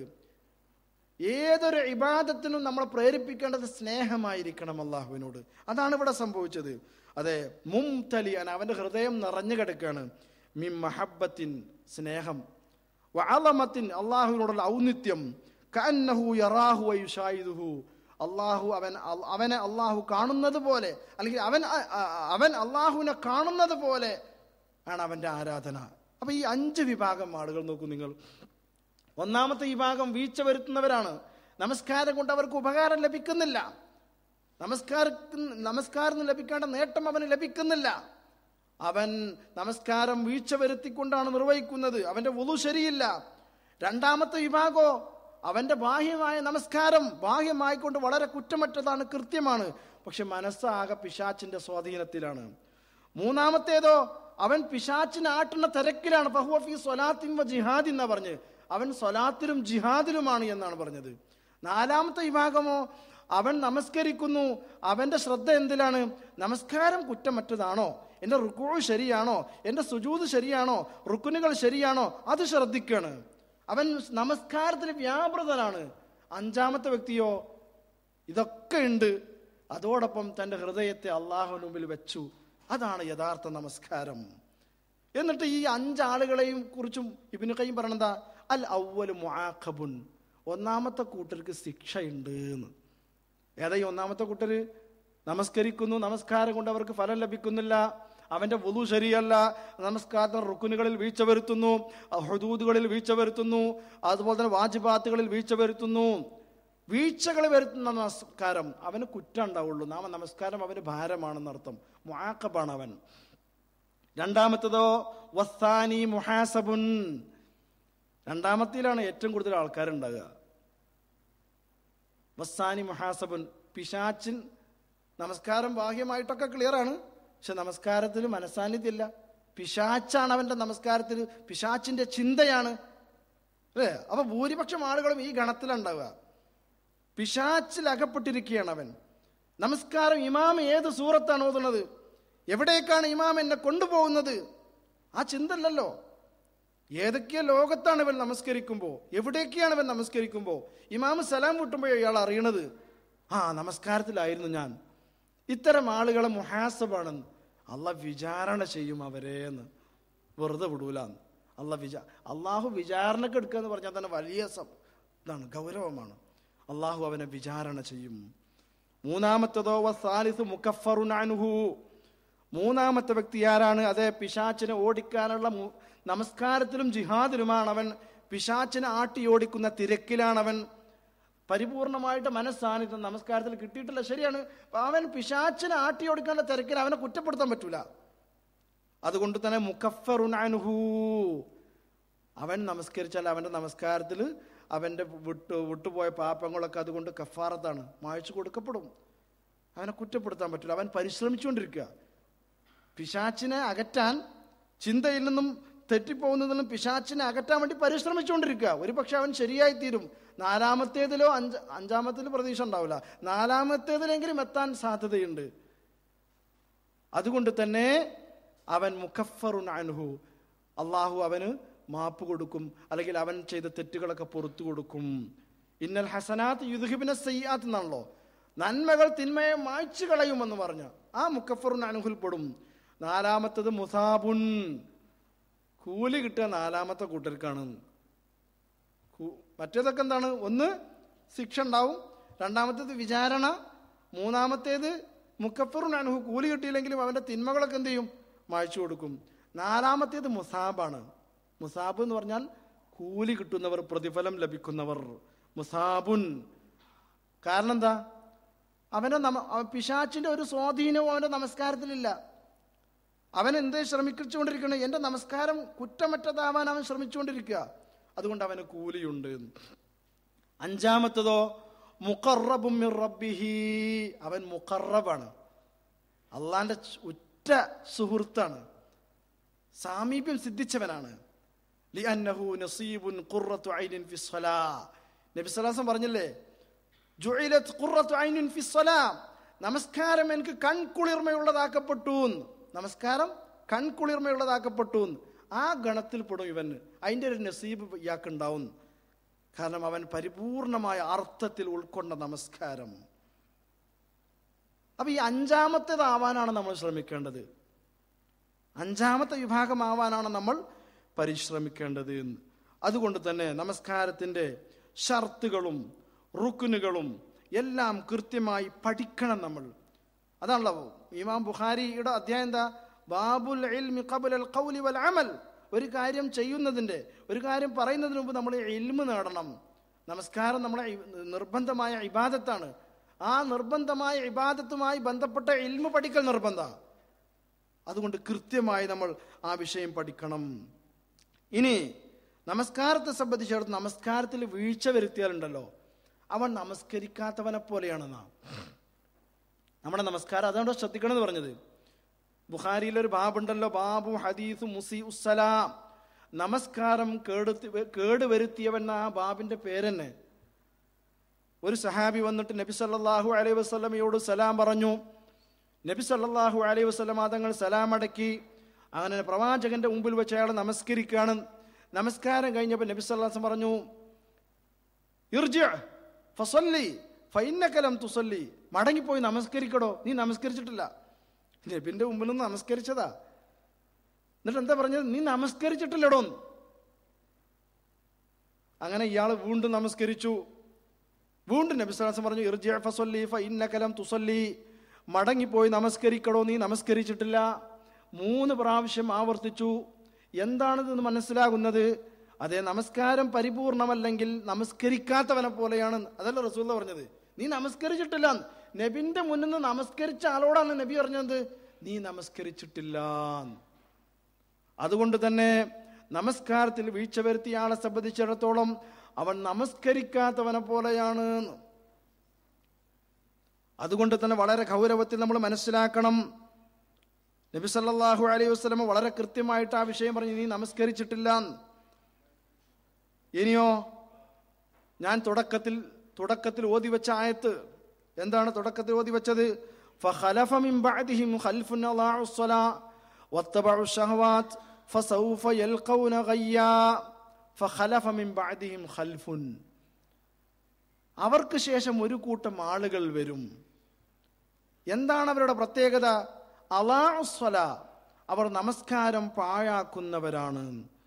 [SPEAKER 1] ഏതൊരു ഇബാദത്തിനും നമ്മളെ പ്രേരിപ്പിക്കേണ്ടത് സ്നേഹമായിരിക്കണം അള്ളാഹുവിനോട് അതാണ് ഇവിടെ സംഭവിച്ചത് അതെ മും തലിയാൻ അവന്റെ ഹൃദയം നിറഞ്ഞു കിടക്കാണ് മിം മഹബത്തിൻ സ്നേഹം വഅളമത്തിൻ അള്ളാഹുവിനോടുള്ള ഔന്നിത്യം കഅന്നഹു യറാഹു വയുഷായിദുഹു അള്ളാഹു അവൻ അവനെ അള്ളാഹു കാണുന്നത് പോലെ അല്ലെങ്കിൽ അവൻ അ- അ- അവൻ അള്ളാഹുവിനെ കാണുന്നത് പോലെ ആണ് അവന്റെ ആരാധന അപ്പൊ ഈ അഞ്ച് വിഭാഗം ആളുകൾ നോക്കൂ നിങ്ങൾ ഒന്നാമത്തെ വിഭാഗം വീഴ്ച വരുത്തുന്നവരാണ് നമസ്കാരം കൊണ്ട് അവർക്ക് ഉപകാരം ലഭിക്കുന്നില്ല നമസ്കാര നമസ്കാരം ലഭിക്കേണ്ട നേട്ടം അവന് ലഭിക്കുന്നില്ല അവൻ നമസ്കാരം വീഴ്ച വരുത്തിക്കൊണ്ടാണ് നിർവഹിക്കുന്നത് അവന്റെ വുളു ശരിയില്ല രണ്ടാമത്തെ വിഭാഗോ അവന്റെ ബാഹ്യമായ നമസ്കാരം ബാഹ്യമായിക്കൊണ്ട് വളരെ കുറ്റമറ്റതാണ് കൃത്യമാണ് പക്ഷെ മനസ്സാകെ പിശാച്ചിന്റെ സ്വാധീനത്തിലാണ് മൂന്നാമത്തേതോ അവൻ പിശാച്ചിനെ ആട്ടുന്ന തിരക്കിലാണ് ബഹുവഫി സ്വലാത്തിൻ വ ജിഹാദ് എന്നാ പറഞ്ഞ് അവൻ സ്വലാത്തിലും ജിഹാദിലുമാണ് എന്നാണ് പറഞ്ഞത് നാലാമത്തെ വിഭാഗമോ അവൻ നമസ്കരിക്കുന്നു അവന്റെ ശ്രദ്ധ എന്തിലാണ് നമസ്കാരം കുറ്റമറ്റതാണോ എന്റെ റുക്കു ശരിയാണോ എന്റെ സുജൂത് ശരിയാണോ റുക്കുനുകൾ ശരിയാണോ അത് ശ്രദ്ധിക്കാണ് അവൻ നമസ്കാരത്തിൽ വ്യാപൃതനാണ് അഞ്ചാമത്തെ വ്യക്തിയോ ഇതൊക്കെ ഉണ്ട് അതോടൊപ്പം തന്റെ ഹൃദയത്തെ അള്ളാഹുവിന് മുമ്പിൽ വെച്ചു അതാണ് യഥാർത്ഥ നമസ്കാരം എന്നിട്ട് ഈ അഞ്ചാളുകളെയും കുറിച്ചും ഇബിന് കൈം പറയണതാ അൽ ഔവല് മുആഖബുൻ ഒന്നാമത്തെ കൂട്ടർക്ക് ശിക്ഷയുണ്ട് എന്ന് ഏതാ ഈ ഒന്നാമത്തെ കൂട്ടര് നമസ്കരിക്കുന്നു നമസ്കാരം കൊണ്ട് അവർക്ക് ഫലം ലഭിക്കുന്നില്ല അവന്റെ വുളു ശരിയല്ല നമസ്കാര റുക്കുനുകളിൽ വീഴ്ച വരുത്തുന്നു ഹുദൂദുകളിൽ വീഴ്ച വരുത്തുന്നു അതുപോലെ തന്നെ വാജിബാത്തുകളിൽ വീഴ്ച വരുത്തുന്നു വീഴ്ചകൾ വരുത്തുന്ന നമസ്കാരം അവന് കുറ്റം ഉണ്ടാവുള്ളൂ നാമ നമസ്കാരം അവന് ഭാരമാണെന്നർത്ഥം മുആഖബാണ് അവൻ രണ്ടാമത്തതോ വസ്താനി മുഹാസബുൻ രണ്ടാമത്തിലാണ് ഏറ്റവും കൂടുതൽ ആൾക്കാരുണ്ടാകുക വസ്സാനി മുഹാസബുൻ പിശാച്ചിൻ നമസ്കാരം ബാഹ്യമായിട്ടൊക്കെ ക്ലിയർ ആണ് പക്ഷെ നമസ്കാരത്തിൽ മനസാന്നിധ്യമില്ല പിശാച്ചാണ് അവന്റെ നമസ്കാരത്തിൽ പിശാച്ചിന്റെ ചിന്തയാണ് അല്ലേ അപ്പൊ ഭൂരിപക്ഷം ആളുകളും ഈ ഗണത്തിലുണ്ടാവുക പിശാച്ചിൽ അകപ്പെട്ടിരിക്കുകയാണ് അവൻ നമസ്കാരം ഇമാം ഏത് സൂറത്താണ് ഓതുന്നത് എവിടേക്കാണ് ഇമാം എന്നെ കൊണ്ടുപോകുന്നത് ആ ചിന്തല്ലല്ലോ ഏതൊക്കെ ലോകത്താണ് ഇവൻ നമസ്കരിക്കുമ്പോൾ എവിടേക്കാണ് ഇവൻ നമസ്കരിക്കുമ്പോൾ ഇമാമ് സലാം വിട്ടുമ്പോൾ ഇയാൾ അറിയണത് ആ നമസ്കാരത്തിലായിരുന്നു ഞാൻ ഇത്തരം ആളുകളെ മുഹാസബാണെന്ന് അല്ല വിചാരണ ചെയ്യും അവരെ എന്ന് വെറുതെ വിടൂലാന്ന് അല്ല വിചാ അള്ളാഹു വിചാരണക്ക് എടുക്കുക എന്ന് പറഞ്ഞാൽ തന്നെ വലിയ സം ഇതാണ് ഗൗരവമാണ് അള്ളാഹു അവനെ വിചാരണ ചെയ്യും മൂന്നാമത്തതോ വസാലിസ് മുക്കഫറുനാനുഹു മൂന്നാമത്തെ വ്യക്തി ആരാണ് അതെ പിശാച്ചിനെ ഓടിക്കാനുള്ള മു- നമസ്കാരത്തിലും ജിഹാദിലുമാണ് അവൻ പിശാച്ചിനെ ആട്ടി ഓടിക്കുന്ന തിരക്കിലാണവൻ പരിപൂർണമായിട്ട് മനസ്സാന്നിധ്യം നമസ്കാരത്തിൽ കിട്ടിയിട്ടില്ല ശരിയാണ് അപ്പൊ അവൻ പിശാച്ചിനെ ആട്ടി ഓടിക്കാനുള്ള തിരക്കിൽ അവനെ കുറ്റപ്പെടുത്താൻ പറ്റൂല അതുകൊണ്ട് തന്നെ മുക്കഫറുനാനുഹു അവൻ നമസ്കരിച്ചാൽ അവന്റെ നമസ്കാരത്തിൽ അവന്റെ വിട്ടു വിട്ടുപോയ പാപങ്ങളൊക്കെ അതുകൊണ്ട് കഫാറത്താണ് മായച്ചു കൊടുക്കപ്പെടും അവനെ കുറ്റപ്പെടുത്താൻ പറ്റില്ല അവൻ പരിശ്രമിച്ചുകൊണ്ടിരിക്കുക പിശാച്ചിനെ അകറ്റാൻ ചിന്തയിൽ നിന്നും തെറ്റിപ്പോകുന്നതിൽ നിന്നും പിശാച്ചിനെ അകറ്റാൻ വേണ്ടി പരിശ്രമിച്ചുകൊണ്ടിരിക്കുക ഒരു പക്ഷെ അവൻ ശരിയായി തീരും നാലാമത്തേതിലോ അഞ്ച് അഞ്ചാമത്തേതിൽ പ്രതീക്ഷ ഉണ്ടാവില്ല നാലാമത്തേതിലെങ്കിലും എത്താൻ സാധ്യതയുണ്ട് അതുകൊണ്ട് തന്നെ അവൻ മുഖഫറുൻ അൻഹു അള്ളാഹു അവന് മാപ്പ് കൊടുക്കും അല്ലെങ്കിൽ അവൻ ചെയ്ത തെറ്റുകളൊക്കെ പുറത്തു കൊടുക്കും ഇന്നൽ ഹസനാത്ത് യുദ്ഹിബിനെ സയ്യാത്ത് എന്നാണല്ലോ നന്മകൾ തിന്മയെ മായ്ച്ചു കളയുമെന്ന് പറഞ്ഞ ആ മുക്കഫറുൻ അൻഹുൽ പെടും നാലാമത്തത് മുസാബുൻ കൂലി കിട്ടുക നാലാമത്തെ കൂട്ടർക്കാണ് കു- മറ്റേതൊക്കെ എന്താണ് ഒന്ന് ശിക്ഷ ഉണ്ടാവും രണ്ടാമത്തേത് വിചാരണ മൂന്നാമത്തേത് മുക്കഫറുൻ അൻഹു കൂലി കിട്ടിയില്ലെങ്കിലും അവന്റെ തിന്മകളൊക്കെ എന്ത് ചെയ്യും മായ്ച്ചു കൊടുക്കും നാലാമത്തേത് മുസാബാണ് മുസാബ് എന്ന് പറഞ്ഞാൽ കൂലി കിട്ടുന്നവർ പ്രതിഫലം ലഭിക്കുന്നവർ മുസാബുൻ കാരണം എന്താ അവന്റെ നമ അവൻ പിശാച്ചിന്റെ ഒരു സ്വാധീനവും അവന്റെ നമസ്കാരത്തിലില്ല അവൻ എന്തേ ശ്രമിച്ചുകൊണ്ടിരിക്കണം എൻ്റെ നമസ്കാരം കുറ്റമറ്റതാവാൻ അവൻ ശ്രമിച്ചുകൊണ്ടിരിക്കുക അതുകൊണ്ട് അവന് കൂലിയുണ്ട് അഞ്ചാമത്തതോ മുഖറബും മിർ റബ്ബിഹി അവൻ മുഖറബാണ് അള്ളാന്റെ ച്- ഉറ്റ സുഹൃത്താണ് സാമീപ്യം സിദ്ധിച്ചവനാണ് ലിഅന്നഹു നസീബുൻ ഖുർറത്തു ഐനിൻ ഫി സ്വലാ നബി സല്ലല്ലാഹു പറഞ്ഞില്ലേ ജുഇലത് ഖുർറത്തു ഐനിൻ ഫി സ്വലാ നമസ്കാരം എനിക്ക് കൺകുളിർമയുള്ളതാക്കപ്പെട്ടു എന്ന്. നമസ്കാരം കൺകുളിർമയുള്ളതാക്കപ്പെട്ടു എന്ന്. ആ ഗണത്തിൽ പെടും ഇവന് അതിൻ്റെ ഒരു നസീബ് ഇയാൾക്കുണ്ടാവും കാരണം അവൻ പരിപൂർണമായ അർത്ഥത്തിൽ ഉൾക്കൊണ്ട നമസ്കാരം അപ്പൊ ഈ അഞ്ചാമത്തേതാവാനാണ് നമ്മൾ ശ്രമിക്കേണ്ടത് അഞ്ചാമത്തെ വിഭാഗമാവാനാണ് നമ്മൾ പരിശ്രമിക്കേണ്ടത് എന്ന് അതുകൊണ്ട് തന്നെ നമസ്കാരത്തിൻ്റെ ഷർത്തുകളും റുക്കുനുകളും എല്ലാം കൃത്യമായി പഠിക്കണം നമ്മൾ അതാണല്ലോ ഇമാം ബുഖാരിയുടെ അധ്യായം എന്താ ബാബുൽ ഇൽമി ഖബലൽ ഖൗലി വൽ അമൽ ഒരു കാര്യം ചെയ്യുന്നതിൻ്റെ ഒരു കാര്യം പറയുന്നതിന് മുമ്പ് നമ്മൾ ഇൽമ് നേടണം നമസ്കാരം നമ്മളെ ഇ- നിർബന്ധമായ ഇബാദത്താണ് ആ നിർബന്ധമായ ഇബാദത്തുമായി ബന്ധപ്പെട്ട ഇൽമ് പഠിക്കൽ നിർബന്ധമാണ് അതുകൊണ്ട് കൃത്യമായി നമ്മൾ ആ വിഷയം പഠിക്കണം ഇനി നമസ്കാരത്തെ സംബന്ധിച്ചിടത്ത് നമസ്കാരത്തിൽ വീഴ്ച വരുത്തിയാലുണ്ടല്ലോ അവൻ നമസ്കരിക്കാത്തവനെ പോലെയാണ് നാം നമ്മുടെ നമസ്കാരം അതുകൊണ്ടോ ശ്രദ്ധിക്കണമെന്ന് പറഞ്ഞത് ബുഖാരിയിലൊരു ബാബുണ്ടല്ലോ ബാബു ഹദീസ് മുസി ഉസ്സലാം നമസ്കാരം കേടുത്തി കേട് വരുത്തിയവൻ എന്ന ആ ബാബിന്റെ പേരെന്നെ ഒരു സഹാബി വന്നിട്ട് നബി സല്ലല്ലാഹു അലൈഹി വസല്ലമയോട് സലാം പറഞ്ഞു നബി സല്ലല്ലാഹു അലൈഹി വസല്ലമ തങ്ങൾ സലാം അടക്കി അങ്ങനെ പ്രവാചകന്റെ മുമ്പിൽ വെച്ച് അയാൾ നമസ്കരിക്കുകയാണ് നമസ്കാരം കഴിഞ്ഞപ്പോൾ നബി സല്ലല്ലാഹു അലൈഹി വസല്ലം പറഞ്ഞു ഇർജി ഫസല്ലി ഫൈന്നകലം തുസല്ലി മടങ്ങിപ്പോയി നമസ്കരിക്കടോ നീ നമസ്കരിച്ചിട്ടില്ല നബിന്റെ മുമ്പിൽ നിന്ന് നമസ്കരിച്ചതാ എന്നിട്ട് എന്താ പറഞ്ഞത് നീ നമസ്കരിച്ചിട്ടില്ലടോ എന്ന്. അങ്ങനെ ഇയാൾ വീണ്ടും നമസ്കരിച്ചു വീണ്ടും നബി സല്ലല്ലാഹു പറഞ്ഞു ഇർജി ഫസല്ലി ഫഇന്നകലം തുസല്ലി മടങ്ങിപ്പോയി നമസ്കരിക്കടോ നീ നമസ്കരിച്ചിട്ടില്ല മൂന്ന് പ്രാവശ്യം ആവർത്തിച്ചു എന്താണിതെന്ന് മനസ്സിലാകുന്നത് അതെ നമസ്കാരം പരിപൂർണമല്ലെങ്കിൽ നമസ്കരിക്കാത്തവനെ പോലെയാണ് അതല്ല റസൂല്ല പറഞ്ഞത് നീ നമസ്കരിച്ചിട്ടില്ല നബിന്റെ മുന്നിൽ നിന്ന് നമസ്കരിച്ച ആളോടാണ് നബി പറഞ്ഞത് നീ നമസ്കരിച്ചിട്ടില്ല അതുകൊണ്ട് തന്നെ നമസ്കാരത്തിൽ വീഴ്ച വരുത്തിയ ആളെ സംബന്ധിച്ചിടത്തോളം അവൻ നമസ്കരിക്കാത്തവനെ പോലെയാണ് എന്ന്. അതുകൊണ്ട് തന്നെ വളരെ ഗൗരവത്തിൽ നമ്മൾ മനസ്സിലാക്കണം നബി സല്ലല്ലാഹു അലൈഹി വസല്ലമ വളരെ കൃത്യമായിട്ട് ആ വിഷയം പറഞ്ഞു നീ നമസ്കരിച്ചിട്ടില്ല എന്ന്. ഇനിയോ ഞാൻ തുടക്കത്തിൽ തുടക്കത്തിൽ ഓതി വെച്ച ആയത്ത് എന്താണ് തുടക്കത്തിൽ ഓതി വെച്ചത് فخلف من بعدهم خلف أضاعوا الصلاة واتبعوا الشهوات فسوف يلقون غيا فخلف من بعدهم خلف അവർക്ക് ശേഷം ഒരു കൂട്ടം ആളുകൾ വരും എന്താണ് അവരുടെ പ്രത്യേകത അലാസ്വല അവർ നമസ്കാരം പാഴാക്കുന്നവരാണ്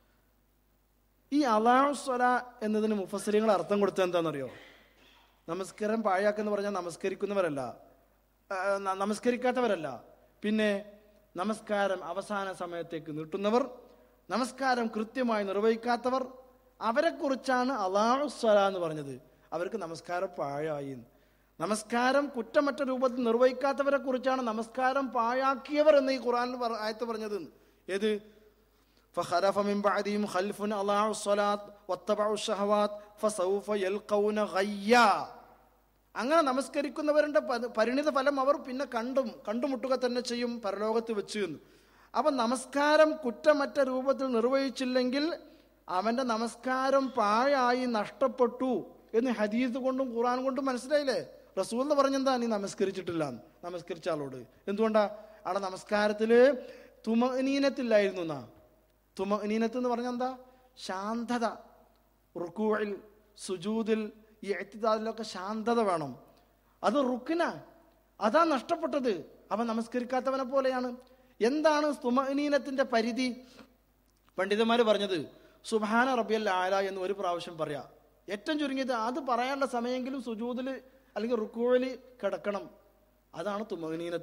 [SPEAKER 1] ഈ അലാസ്വല എന്നതിന് മുഫസരിങ്ങൾ അർത്ഥം കൊടുത്തത് എന്താണെന്നറിയോ നമസ്കാരം പാഴാക്കെന്ന് പറഞ്ഞാൽ നമസ്കരിക്കുന്നവരല്ല ആ, ന- നമസ്കരിക്കാത്തവരല്ല പിന്നെ നമസ്കാരം അവസാന സമയത്തേക്ക് നീട്ടുന്നവർ നമസ്കാരം കൃത്യമായി നിർവഹിക്കാത്തവർ അവരെക്കുറിച്ചാണ് അലാസ്വല എന്ന് പറഞ്ഞത് അവർക്ക് നമസ്കാരം പാഴായി എന്ന്. നമസ്കാരം കുറ്റമറ്റ രൂപത്തിൽ നിർവഹിക്കാത്തവരെ കുറിച്ചാണ് നമസ്കാരം പാഴാക്കിയവർ എന്ന് ഈ ഖുറാനിൽ പറ- ആയത്ത് പറഞ്ഞത് ഏത് فخلف من بعدهم خلف أضاعوا الصلاة واتبعوا الشهوات فسوف يلقون غيا അങ്ങനെ നമസ്കരിക്കുന്നവരുടെ പ- പരിണിത ഫലം അവർ പിന്നെ കണ്ടും കണ്ടുമുട്ടുക തന്നെ ചെയ്യും പരലോകത്ത് വെച്ച് എന്ന് അപ്പൊ നമസ്കാരം കുറ്റമറ്റ രൂപത്തിൽ നിർവഹിച്ചില്ലെങ്കിൽ അവന്റെ നമസ്കാരം പാഴായി നഷ്ടപ്പെട്ടു എന്ന് ഹദീസ് കൊണ്ടും ഖുറാൻ കൊണ്ടും മനസ്സിലായില്ലേ റസൂൽ എന്ന് പറഞ്ഞെന്താ നീ നമസ്കരിച്ചിട്ടില്ല എന്ന്. നമസ്കരിച്ച ആളോട് എന്തുകൊണ്ടാ അവിടെ നമസ്കാരത്തില് തുമനീനത്തില്ലായിരുന്നു എന്നാ തുമനീനത്ത് എന്ന് പറഞ്ഞാൽ എന്താ ശാന്തത റുക്കൂഴിൽ സുജൂദിൽ ഈ എത്തിദാലിലൊക്കെ ശാന്തത വേണം അത് റുക്കിന അതാ നഷ്ടപ്പെട്ടത് അവൻ നമസ്കരിക്കാത്തവനെ പോലെയാണ് എന്താണ് തുമനീനത്തിന്റെ പരിധി പണ്ഡിതന്മാർ പറഞ്ഞത് സുബാന റബിയൽ ആല എന്ന് ഒരു പ്രാവശ്യം പറയാ ഏറ്റവും ചുരുങ്ങിയത് അത് പറയാനുള്ള സമയമെങ്കിലും സുജൂദിൽ അല്ലെങ്കിൽ റുക്കൂഴിൽ കിടക്കണം അതാണ് തുമനീനത്ത്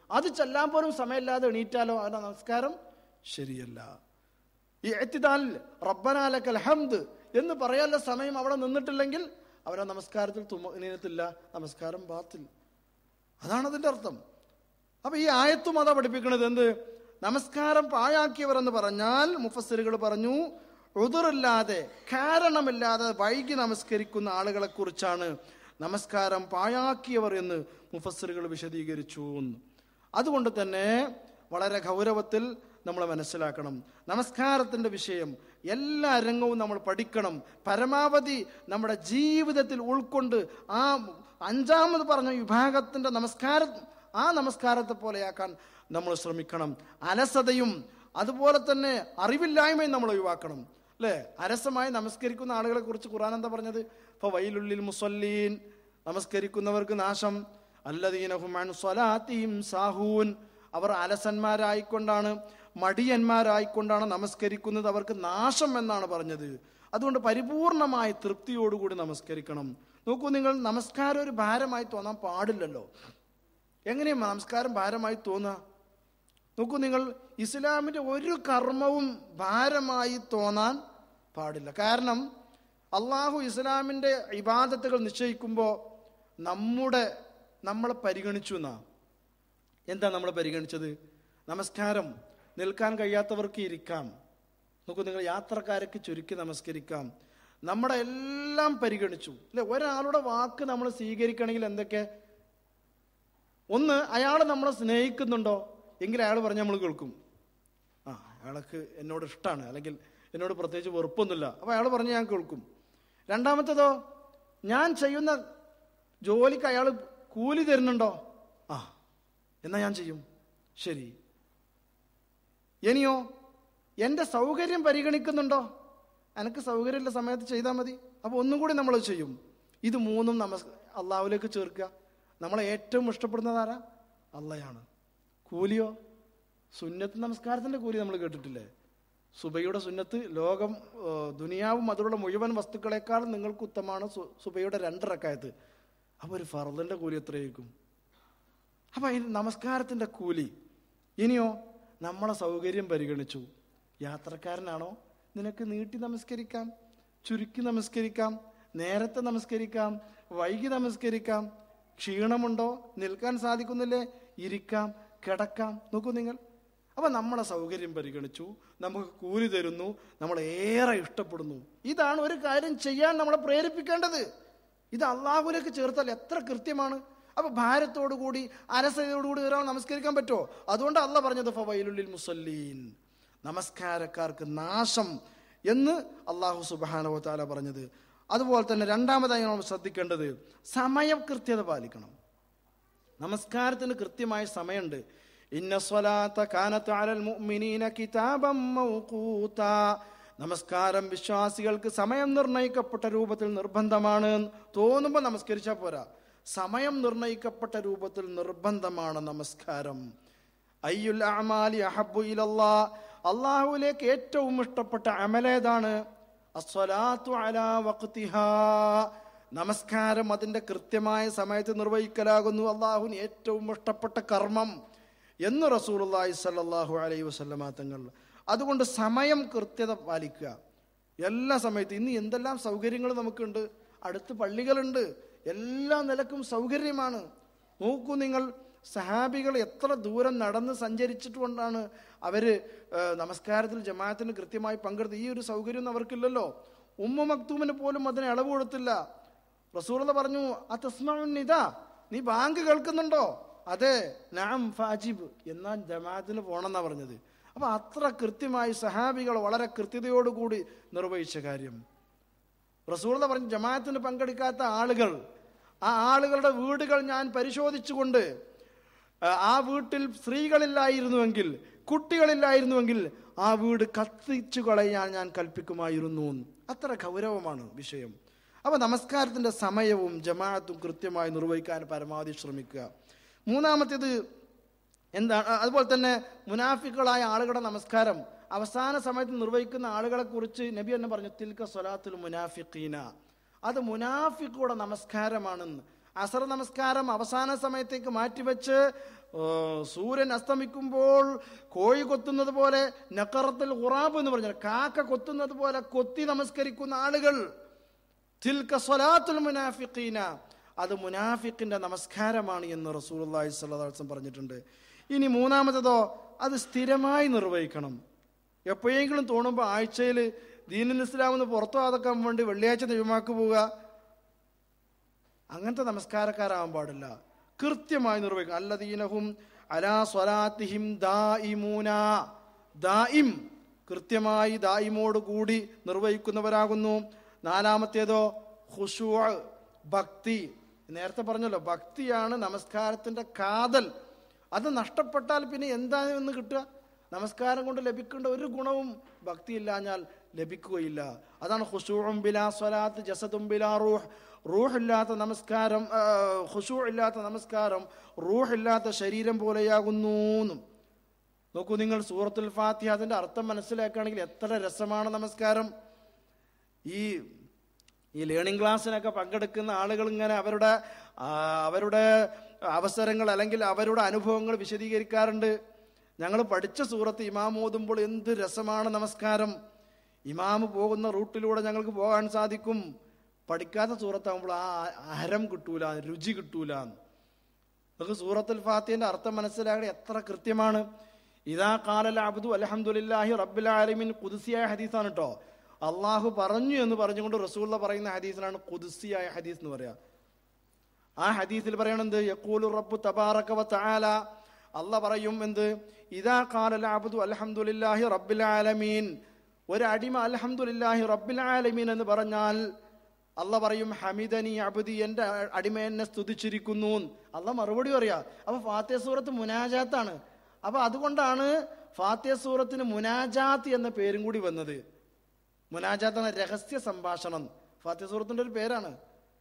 [SPEAKER 1] അത് ചെല്ലാൻ പോലും സമയമില്ലാതെ എണീറ്റാലോ അവരുടെ നമസ്കാരം ശരിയല്ല ഈ എത്തിദാൽ റബ്ബനാലക്കൽ ഹംദ് എന്ന് പറയാനുള്ള സമയം അവിടെ നിന്നിട്ടില്ലെങ്കിൽ അവരെ നമസ്കാരത്തിൽ തുമനീനത്തില്ല നമസ്കാരം ബാത്തിൽ അതാണ് അതിന്റെ അർത്ഥം അപ്പൊ ഈ ആയത്തും അതാ പഠിപ്പിക്കുന്നത് എന്ത് നമസ്കാരം പാഴാക്കിയവർ എന്ന് പറഞ്ഞാൽ മുഫസ്സിറുകൾ പറഞ്ഞു ഉതിറില്ലാതെ കാരണമില്ലാതെ വൈകി നമസ്കരിക്കുന്ന ആളുകളെ കുറിച്ചാണ് നമസ്കാരം പാഴാക്കിയവർ എന്ന് മുഫസ്സിറുകൾ വിശദീകരിച്ചു എന്ന്. അതുകൊണ്ട് തന്നെ വളരെ ഗൗരവത്തിൽ നമ്മൾ മനസ്സിലാക്കണം നമസ്കാരത്തിന്റെ വിഷയം എല്ലാ രംഗവും നമ്മൾ പഠിക്കണം പരമാവധി നമ്മുടെ ജീവിതത്തിൽ ഉൾക്കൊണ്ട് ആ അഞ്ചാമത് പറഞ്ഞ വിഭാഗത്തിന്റെ നമസ്കാരം ആ നമസ്കാരത്തെ പോലെയാക്കാൻ നമ്മൾ ശ്രമിക്കണം അലസതയും അതുപോലെ തന്നെ അറിവില്ലായ്മയും നമ്മൾ ഒഴിവാക്കണം അല്ലേ അരസമായി നമസ്കരിക്കുന്ന ആളുകളെ കുറിച്ച് ഖുർആൻ എന്താ പറഞ്ഞത് ഇപ്പൊ വൈലുള്ളിൽ മുസല്ലീൻ നമസ്കരിക്കുന്നവർക്ക് നാശം അല്ലദീനഹും അൻ സ്വലാത്തിഹിം സാഹൂൻ അവർ അലസന്മാരായിക്കൊണ്ടാണ് മടിയന്മാരായിക്കൊണ്ടാണ് നമസ്കരിക്കുന്നത് അവർക്ക് നാശം എന്നാണ് പറഞ്ഞത് അതുകൊണ്ട് പരിപൂർണമായ തൃപ്തിയോടുകൂടി നമസ്കരിക്കണം നോക്കൂ നിങ്ങൾ നമസ്കാരം ഒരു ഭാരമായി തോന്നാൻ പാടില്ലല്ലോ എങ്ങനെയാണ് നമസ്കാരം ഭാരമായി തോന്നുക നോക്കൂ നിങ്ങൾ ഇസ്ലാമിന്റെ ഒരു കർമ്മവും ഭാരമായി തോന്നാൻ പാടില്ല കാരണം അള്ളാഹു ഇസ്ലാമിന്റെ ഇബാദത്തുകൾ നിശ്ചയിക്കുമ്പോൾ നമ്മുടെ നമ്മളെ പരിഗണിച്ചു എന്നാ എന്താ നമ്മൾ പരിഗണിച്ചത് നമസ്കാരം നിൽക്കാൻ കഴിയാത്തവർക്ക് ഇരിക്കാം നോക്കൂ നിങ്ങൾ യാത്രക്കാരൊക്കെ ചുരുക്കി നമസ്കരിക്കാം നമ്മുടെ എല്ലാം പരിഗണിച്ചു അല്ലെ ഒരാളുടെ വാക്ക് നമ്മൾ സ്വീകരിക്കണമെങ്കിൽ എന്തൊക്കെ ഒന്ന് അയാൾ നമ്മളെ സ്നേഹിക്കുന്നുണ്ടോ എങ്കിൽ അയാൾ പറഞ്ഞ് നമ്മൾ കേൾക്കും ആ അയാൾക്ക് എന്നോട് ഇഷ്ടമാണ് അല്ലെങ്കിൽ എന്നോട് പ്രത്യേകിച്ച് വെറുപ്പൊന്നുമില്ല അപ്പോൾ അയാൾ പറഞ്ഞ് ഞാൻ കേൾക്കും രണ്ടാമത്തേതോ ഞാൻ ചെയ്യുന്ന ജോലിക്ക് അയാൾ കൂലി തരുന്നുണ്ടോ ആ എന്നാ ഞാൻ ചെയ്യും ശരി ഇനിയോ എൻ്റെ സൗകര്യം പരിഗണിക്കുന്നുണ്ടോ എനിക്ക് സൗകര്യമുള്ള സമയത്ത് ചെയ്താൽ മതി അപ്പോൾ ഒന്നും കൂടി നമ്മൾ ചെയ്യും ഇത് മൂന്നും നമസ് അള്ളാഹുലേക്ക് ചേർക്കുക നമ്മളെ ഏറ്റവും ഇഷ്ടപ്പെടുന്നത് ആരാ അള്ളയാണ് കൂലിയോ സുന്നത്ത് നമസ്കാരത്തിന്റെ കൂലി നമ്മൾ കേട്ടിട്ടില്ലേ സുബയുടെ സുന്നത്ത് ലോകം ഏ, ദുനിയാവും അതിലുള്ള മുഴുവൻ വസ്തുക്കളെക്കാളും നിങ്ങൾക്ക് ഉത്തമമാണ് സു- സുബയുടെ രണ്ടിറക്കായത്ത് അപ്പൊ ഒരു ഫർദിന്റെ കൂലി എത്രയായിരിക്കും അപ്പൊ ഈ നമസ്കാരത്തിന്റെ കൂലി ഇനിയോ നമ്മളെ സൗകര്യം പരിഗണിച്ചു യാത്രക്കാരനാണോ നിനക്ക് നീട്ടി നമസ്കരിക്കാം ചുരുക്കി നമസ്കരിക്കാം നേരത്തെ നമസ്കരിക്കാം വൈകി നമസ്കരിക്കാം ക്ഷീണമുണ്ടോ നിൽക്കാൻ സാധിക്കുന്നില്ലേ ഇരിക്കാം കിടക്കാം നോക്കൂ നിങ്ങൾ അപ്പൊ നമ്മളെ സൗകര്യം പരിഗണിച്ചു നമുക്ക് കൂലി തരുന്നു നമ്മളെ ഏറെ ഇഷ്ടപ്പെടുന്നു ഇതാണ് ഒരു കാര്യം ചെയ്യാൻ നമ്മളെ പ്രേരിപ്പിക്കേണ്ടത് ഇത് അള്ളാഹുലേക്ക് ചേർത്താൽ എത്ര കൃത്യമാണ് അപ്പൊ ഭാരത്തോടുകൂടി അലസതയോടുകൂടി ഒരാൾ നമസ്കരിക്കാൻ പറ്റുമോ അതുകൊണ്ട് അല്ല പറഞ്ഞത് ഫവൈലുള്ളിൽ മുസല്ലീൻ നമസ്കാരക്കാർക്ക് നാശം എന്ന് അള്ളാഹു സുബാനവ താല പറഞ്ഞത് അതുപോലെ തന്നെ രണ്ടാമതായി നമ്മൾ ശ്രദ്ധിക്കേണ്ടത് സമയകൃത്യത പാലിക്കണം നമസ്കാരത്തിന് കൃത്യമായ സമയമുണ്ട് ഇന്ന സ്വലാത്ത കാനത്ത് അലൽ മുഅ്മിനീന കിതാബം മൗഖൂതാ നമസ്കാരം വിശ്വാസികൾക്ക് സമയം നിർണയിക്കപ്പെട്ട രൂപത്തിൽ നിർബന്ധമാണ് തോന്നുമ്പോൾ നമസ്കരിച്ചാൽ പോരാ സമയം നിർണയിക്കപ്പെട്ട രൂപത്തിൽ നിർബന്ധമാണ് നമസ്കാരം അയ്യുൽ അമാലി അഹബ്ബു ഇലല്ലാ അള്ളാഹുവിലേക്ക് ഏറ്റവും ഇഷ്ടപ്പെട്ട അമലേതാണ് അസ്വലാത്തു അലാ വഖ്തിഹാ നമസ്കാരം അതിന്റെ കൃത്യമായ സമയത്ത് നിർവഹിക്കലാകുന്നു അള്ളാഹുവിന് ഏറ്റവും ഇഷ്ടപ്പെട്ട കർമ്മം എന്ന് റസൂലുള്ളാഹി സ്വല്ലല്ലാഹു അലൈഹി വസല്ലമ തങ്ങൾ അതുകൊണ്ട് സമയം കൃത്യത പാലിക്കുക എല്ലാ സമയത്തും ഇന്ന് എന്തെല്ലാം സൗകര്യങ്ങൾ നമുക്കുണ്ട് അടുത്ത് പള്ളികളുണ്ട് എല്ലാ നിലക്കും സൗകര്യമാണ് നോക്കൂ നിങ്ങൾ സഹാബികൾ എത്ര ദൂരം നടന്ന് സഞ്ചരിച്ചിട്ടുകൊണ്ടാണ് അവര് ഏ, നമസ്കാരത്തിൽ ജമാഅത്തിന് കൃത്യമായി പങ്കെടുത്ത് ഈ ഒരു സൗകര്യം അവർക്കില്ലല്ലോ ഉമ്മ മക്തൂമിന് പോലും അതിന് ഇളവ് കൊടുത്തില്ല റസൂറത പറഞ്ഞു ആ തസ്മാൻ ഇതാ നീ ബാങ്ക് കേൾക്കുന്നുണ്ടോ അതെ നാം ഫാജിബ് എന്നാ ജമാഅത്തിന് പോണെന്നാ പറഞ്ഞത് അപ്പൊ അത്ര കൃത്യമായി സഹാബികൾ വളരെ കൃത്യതയോടുകൂടി നിർവഹിച്ച കാര്യം റസൂർത പറഞ്ഞു ജമാഅത്തിന് പങ്കെടുക്കാത്ത ആളുകൾ ആ ആളുകളുടെ വീടുകൾ ഞാൻ പരിശോധിച്ചുകൊണ്ട് ആ, ആ വീട്ടിൽ സ്ത്രീകളില്ലായിരുന്നുവെങ്കിൽ കുട്ടികളില്ലായിരുന്നുവെങ്കിൽ ആ വീട് കത്തിച്ചു കളയാൻ ഞാൻ കൽപ്പിക്കുമായിരുന്നു അത്ര ഗൗരവമാണ് വിഷയം അപ്പൊ നമസ്കാരത്തിന്റെ സമയവും ജമാഅത്തും കൃത്യമായി നിർവഹിക്കാൻ പരമാവധി ശ്രമിക്കുക മൂന്നാമത്തേത് എന്താണ് അ- അതുപോലെ തന്നെ മുനാഫിക്കുകളായ ആളുകളുടെ നമസ്കാരം അവസാന സമയത്ത് നിർവഹിക്കുന്ന ആളുകളെ കുറിച്ച് നബി എന്നെ പറഞ്ഞു തിൽക്ക സ്വലാത്തുൽ മുനാഫിഖീന അത് മുനാഫിക്കുടെ നമസ്കാരമാണെന്ന് അസർ നമസ്കാരം അവസാന സമയത്തേക്ക് മാറ്റിവെച്ച് ഏ, സൂര്യൻ അസ്തമിക്കുമ്പോൾ കോഴി കൊത്തുന്നത് പോലെ നക്കറത്തിൽ ഉറാബ് എന്ന് പറഞ്ഞാൽ കാക്ക കൊത്തുന്നത് പോലെ കൊത്തി നമസ്കരിക്കുന്ന ആളുകൾ തിൽക സ്വലാത്തുൽ മുനാഫിഖീന അത് മുനാഫിക്കിന്റെ നമസ്കാരമാണ് എന്ന് റസൂലുള്ളാഹി സ്വല്ലല്ലാഹു അലൈഹി വസല്ലം പറഞ്ഞിട്ടുണ്ട് ഇനി മൂന്നാമത്തതോ അത് സ്ഥിരമായി നിർവഹിക്കണം എപ്പോഴെങ്കിലും തോന്നുമ്പോൾ ആഴ്ചയിൽ ദീനുൽ ഇസ്ലാം എന്ന് പുറത്തു പോകാതെക്കാൻ വേണ്ടി വെള്ളിയാഴ്ച ദൈവമാക്ക് പോവുക അങ്ങനത്തെ നമസ്കാരക്കാരാവാൻ പാടില്ല കൃത്യമായി നിർവഹിക്കും അല്ലദീനഹും അലാ സ്വലാത്തിഹിം ദായിമൂന ദായിം കൃത്യമായി ദായിമോട് കൂടി നിർവഹിക്കുന്നവരാകുന്നു നാലാമത്തേതോ ഖുശൂ ഭക്തി നേരത്തെ പറഞ്ഞല്ലോ ഭക്തിയാണ് നമസ്കാരത്തിന്റെ കാതൽ അത് നഷ്ടപ്പെട്ടാൽ പിന്നെ എന്താണ് എന്ന് കിട്ടുക നമസ്കാരം കൊണ്ട് ലഭിക്കേണ്ട ഒരു ഗുണവും ഭക്തിയില്ലാഞ്ഞാൽ ലഭിക്കുകയില്ല അതാണ് ഖുശൂഉം ബിലാ സ്വലാത്ത് ജസദും ബിലാ റൂഹ് റൂഹില്ലാത്ത നമസ്കാരം ആ, ഖുശൂ ഇല്ലാത്ത നമസ്കാരം റൂഹില്ലാത്ത ശരീരം പോലെയാകുന്നു എന്നും നോക്കൂ നിങ്ങൾ സൂറത്തുൽ ഫാത്തിഹ അതിന്റെ അർത്ഥം മനസ്സിലാക്കുകയാണെങ്കിൽ എത്ര രസമാണ് നമസ്കാരം ഈ ഈ ലേണിംഗ് ക്ലാസ്സിനൊക്കെ പങ്കെടുക്കുന്ന ആളുകൾ ഇങ്ങനെ അവരുടെ ആ, അവരുടെ അവസരങ്ങൾ അല്ലെങ്കിൽ അവരുടെ അനുഭവങ്ങൾ വിശദീകരിക്കാറുണ്ട് ഞങ്ങൾ പഠിച്ച സൂറത്ത് ഇമാം ഓതുമ്പോൾ എന്ത് രസമാണ് നമസ്കാരം ഇമാമ് പോകുന്ന റൂട്ടിലൂടെ ഞങ്ങൾക്ക് പോകാൻ സാധിക്കും പഠിക്കാത്ത സൂറത്താകുമ്പോൾ ആ അഹരം കിട്ടൂല രുചി കിട്ടൂല നമുക്ക് സൂറത്തുൽ ഫാത്തിന്റെ അർത്ഥം മനസ്സിലാകണേ എത്ര കൃത്യമാണ് ഇതാ കാലൽ അബ്ദു അലഹമുല്ലാഹി റബ്ബിൽ ആലമീൻ കുതിസിയായ ഹദീസാണ് കേട്ടോ അള്ളാഹു പറഞ്ഞു എന്ന് പറഞ്ഞുകൊണ്ട് റസൂള്ള പറയുന്ന ഹദീസിനാണ് കുതിസിയായ ഹദീസ് എന്ന് പറയാ ആ ഹദീസിൽ പറയണെന്ത് യക്കൂലു റബ്ബു തബാറക വ തആല അല്ല പറയും എന്ത് ഇതാ കാലൽ അബ്ദു അൽഹംദുലില്ലാഹി റബ്ബിൽ ആലമീൻ ഒരു അടിമ അൽഹംദുലില്ലാഹി റബ്ബിൽ ആലമീൻ എന്ന് പറഞ്ഞാൽ അല്ല പറയും ഹമിദനി അബുദി എന്റെ അടിമ എന്നെ സ്തുതിച്ചിരിക്കുന്നു അല്ല മറുപടി പറയാ അപ്പൊ ഫാത്തിയ സൂറത്ത് മുനാജാത്താണ് അപ്പൊ അതുകൊണ്ടാണ് ഫാത്തിയ സൂറത്തിന് മുനാജാത്ത് എന്ന പേരും കൂടി വന്നത് മുനാജാത്ത് എന്ന രഹസ്യ സംഭാഷണം ഫാത്തിയ സൂറത്തിന്റെ ഒരു പേരാണ്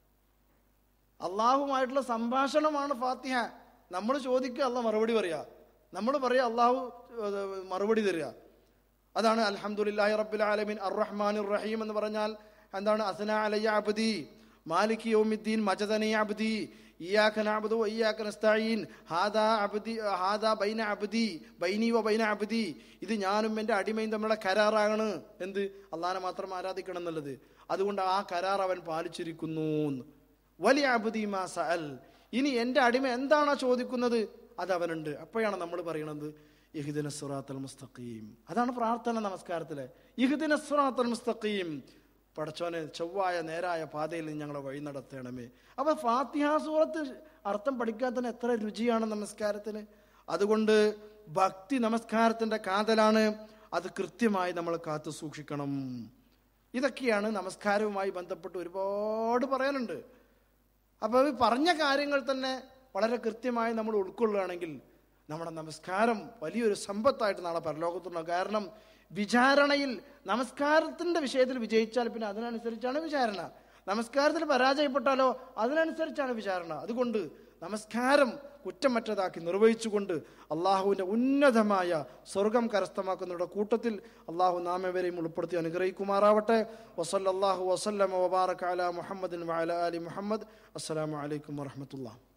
[SPEAKER 1] അള്ളാഹുമായിട്ടുള്ള സംഭാഷണമാണ് ഫാത്തിഹ നമ്മൾ ചോദിക്കുക അല്ല മറുപടി പറയാ നമ്മൾ പറയാ അള്ളാഹു ഏഹ്, മറുപടി തരിക അതാണ് അൽഹംദുലില്ലാഹി റബ്ബിൽ ആലമീൻ അർ റഹ്മാൻ റഹീം എന്ന് പറഞ്ഞാൽ എന്താണ് അസന അലയ്യ അബ്ദി മാലിക് യൗമിദ്ദീൻ മജദനി അബ്ദി ഇയ്യാക നഅബ്ദു വ ഇയ്യാക നസ്തഈൻ ഹാദാ അബ്ദി ഹാദാ ബൈന അബ്ദി ബൈനി വ ബൈന അബ്ദി ഇത് ഞാനും എൻ്റെ അടിമയും തമ്മിലുള്ള കരാറാണ് എന്ത് അള്ളാഹനെ മാത്രം ആരാധിക്കണം എന്നുള്ളത് അതുകൊണ്ട് ആ കരാർ അവൻ പാലിച്ചിരിക്കുന്നു എന്ന്. വലിയ അബുദി മാ സഅൽ ഇനി എൻ്റെ അടിമ എന്താണോ ചോദിക്കുന്നത് അത് അവനുണ്ട് അപ്പോഴാണ് നമ്മൾ പറയണത് ഇഹ്ദിന സുറാത്തൽ മുസ്തഖീം അതാണ് പ്രാർത്ഥന നമസ്കാരത്തിലെ ഇഹ്ദിന സുറാത്തൽ മുസ്തഖീം പടച്ചോനെ ചൊവ്വായ നേരായ പാതയിൽ നിന്ന് ഞങ്ങളെ വഴി നടത്തണമേ അപ്പൊ ഫാത്തിഹ സൂറത്ത് അർത്ഥം പഠിക്കാത്തതിന് എത്ര രുചിയാണ് നമസ്കാരത്തിന് അതുകൊണ്ട് ഭക്തി നമസ്കാരത്തിന്റെ കാതലാണ് അത് കൃത്യമായി നമ്മൾ കാത്തു സൂക്ഷിക്കണം ഇതൊക്കെയാണ് നമസ്കാരവുമായി ബന്ധപ്പെട്ട് ഒരുപാട് പറയാനുണ്ട് അപ്പോൾ ഈ പറഞ്ഞ കാര്യങ്ങൾ തന്നെ വളരെ കൃത്യമായി നമ്മൾ ഉൾക്കൊള്ളുകയാണെങ്കിൽ നമ്മുടെ നമസ്കാരം വലിയൊരു സമ്പത്തായിട്ട് നാളെ പരലോകത്തുണ്ടാകും കാരണം വിചാരണയിൽ നമസ്കാരത്തിന്റെ വിഷയത്തിൽ വിജയിച്ചാൽ പിന്നെ അതിനനുസരിച്ചാണ് വിചാരണ നമസ്കാരത്തിൽ പരാജയപ്പെട്ടാലോ അതിനനുസരിച്ചാണ് വിചാരണ അതുകൊണ്ട് നമസ്കാരം കുറ്റമറ്റതാക്കി നിർവഹിച്ചുകൊണ്ട് അള്ളാഹുവിൻ്റെ ഉന്നതമായ സ്വർഗം കരസ്ഥമാക്കുന്നവരുടെ കൂട്ടത്തിൽ അള്ളാഹു നാമവരെയും ഉൾപ്പെടുത്തി അനുഗ്രഹിക്കുമാറാവട്ടെ വസല്ലാഹു വസല്ലമ വബാറക് അല മുഹമ്മദിൻ വഅല അലി മുഹമ്മദ് അസ്സലാമു അലൈക്കും വറഹമത്തുള്ള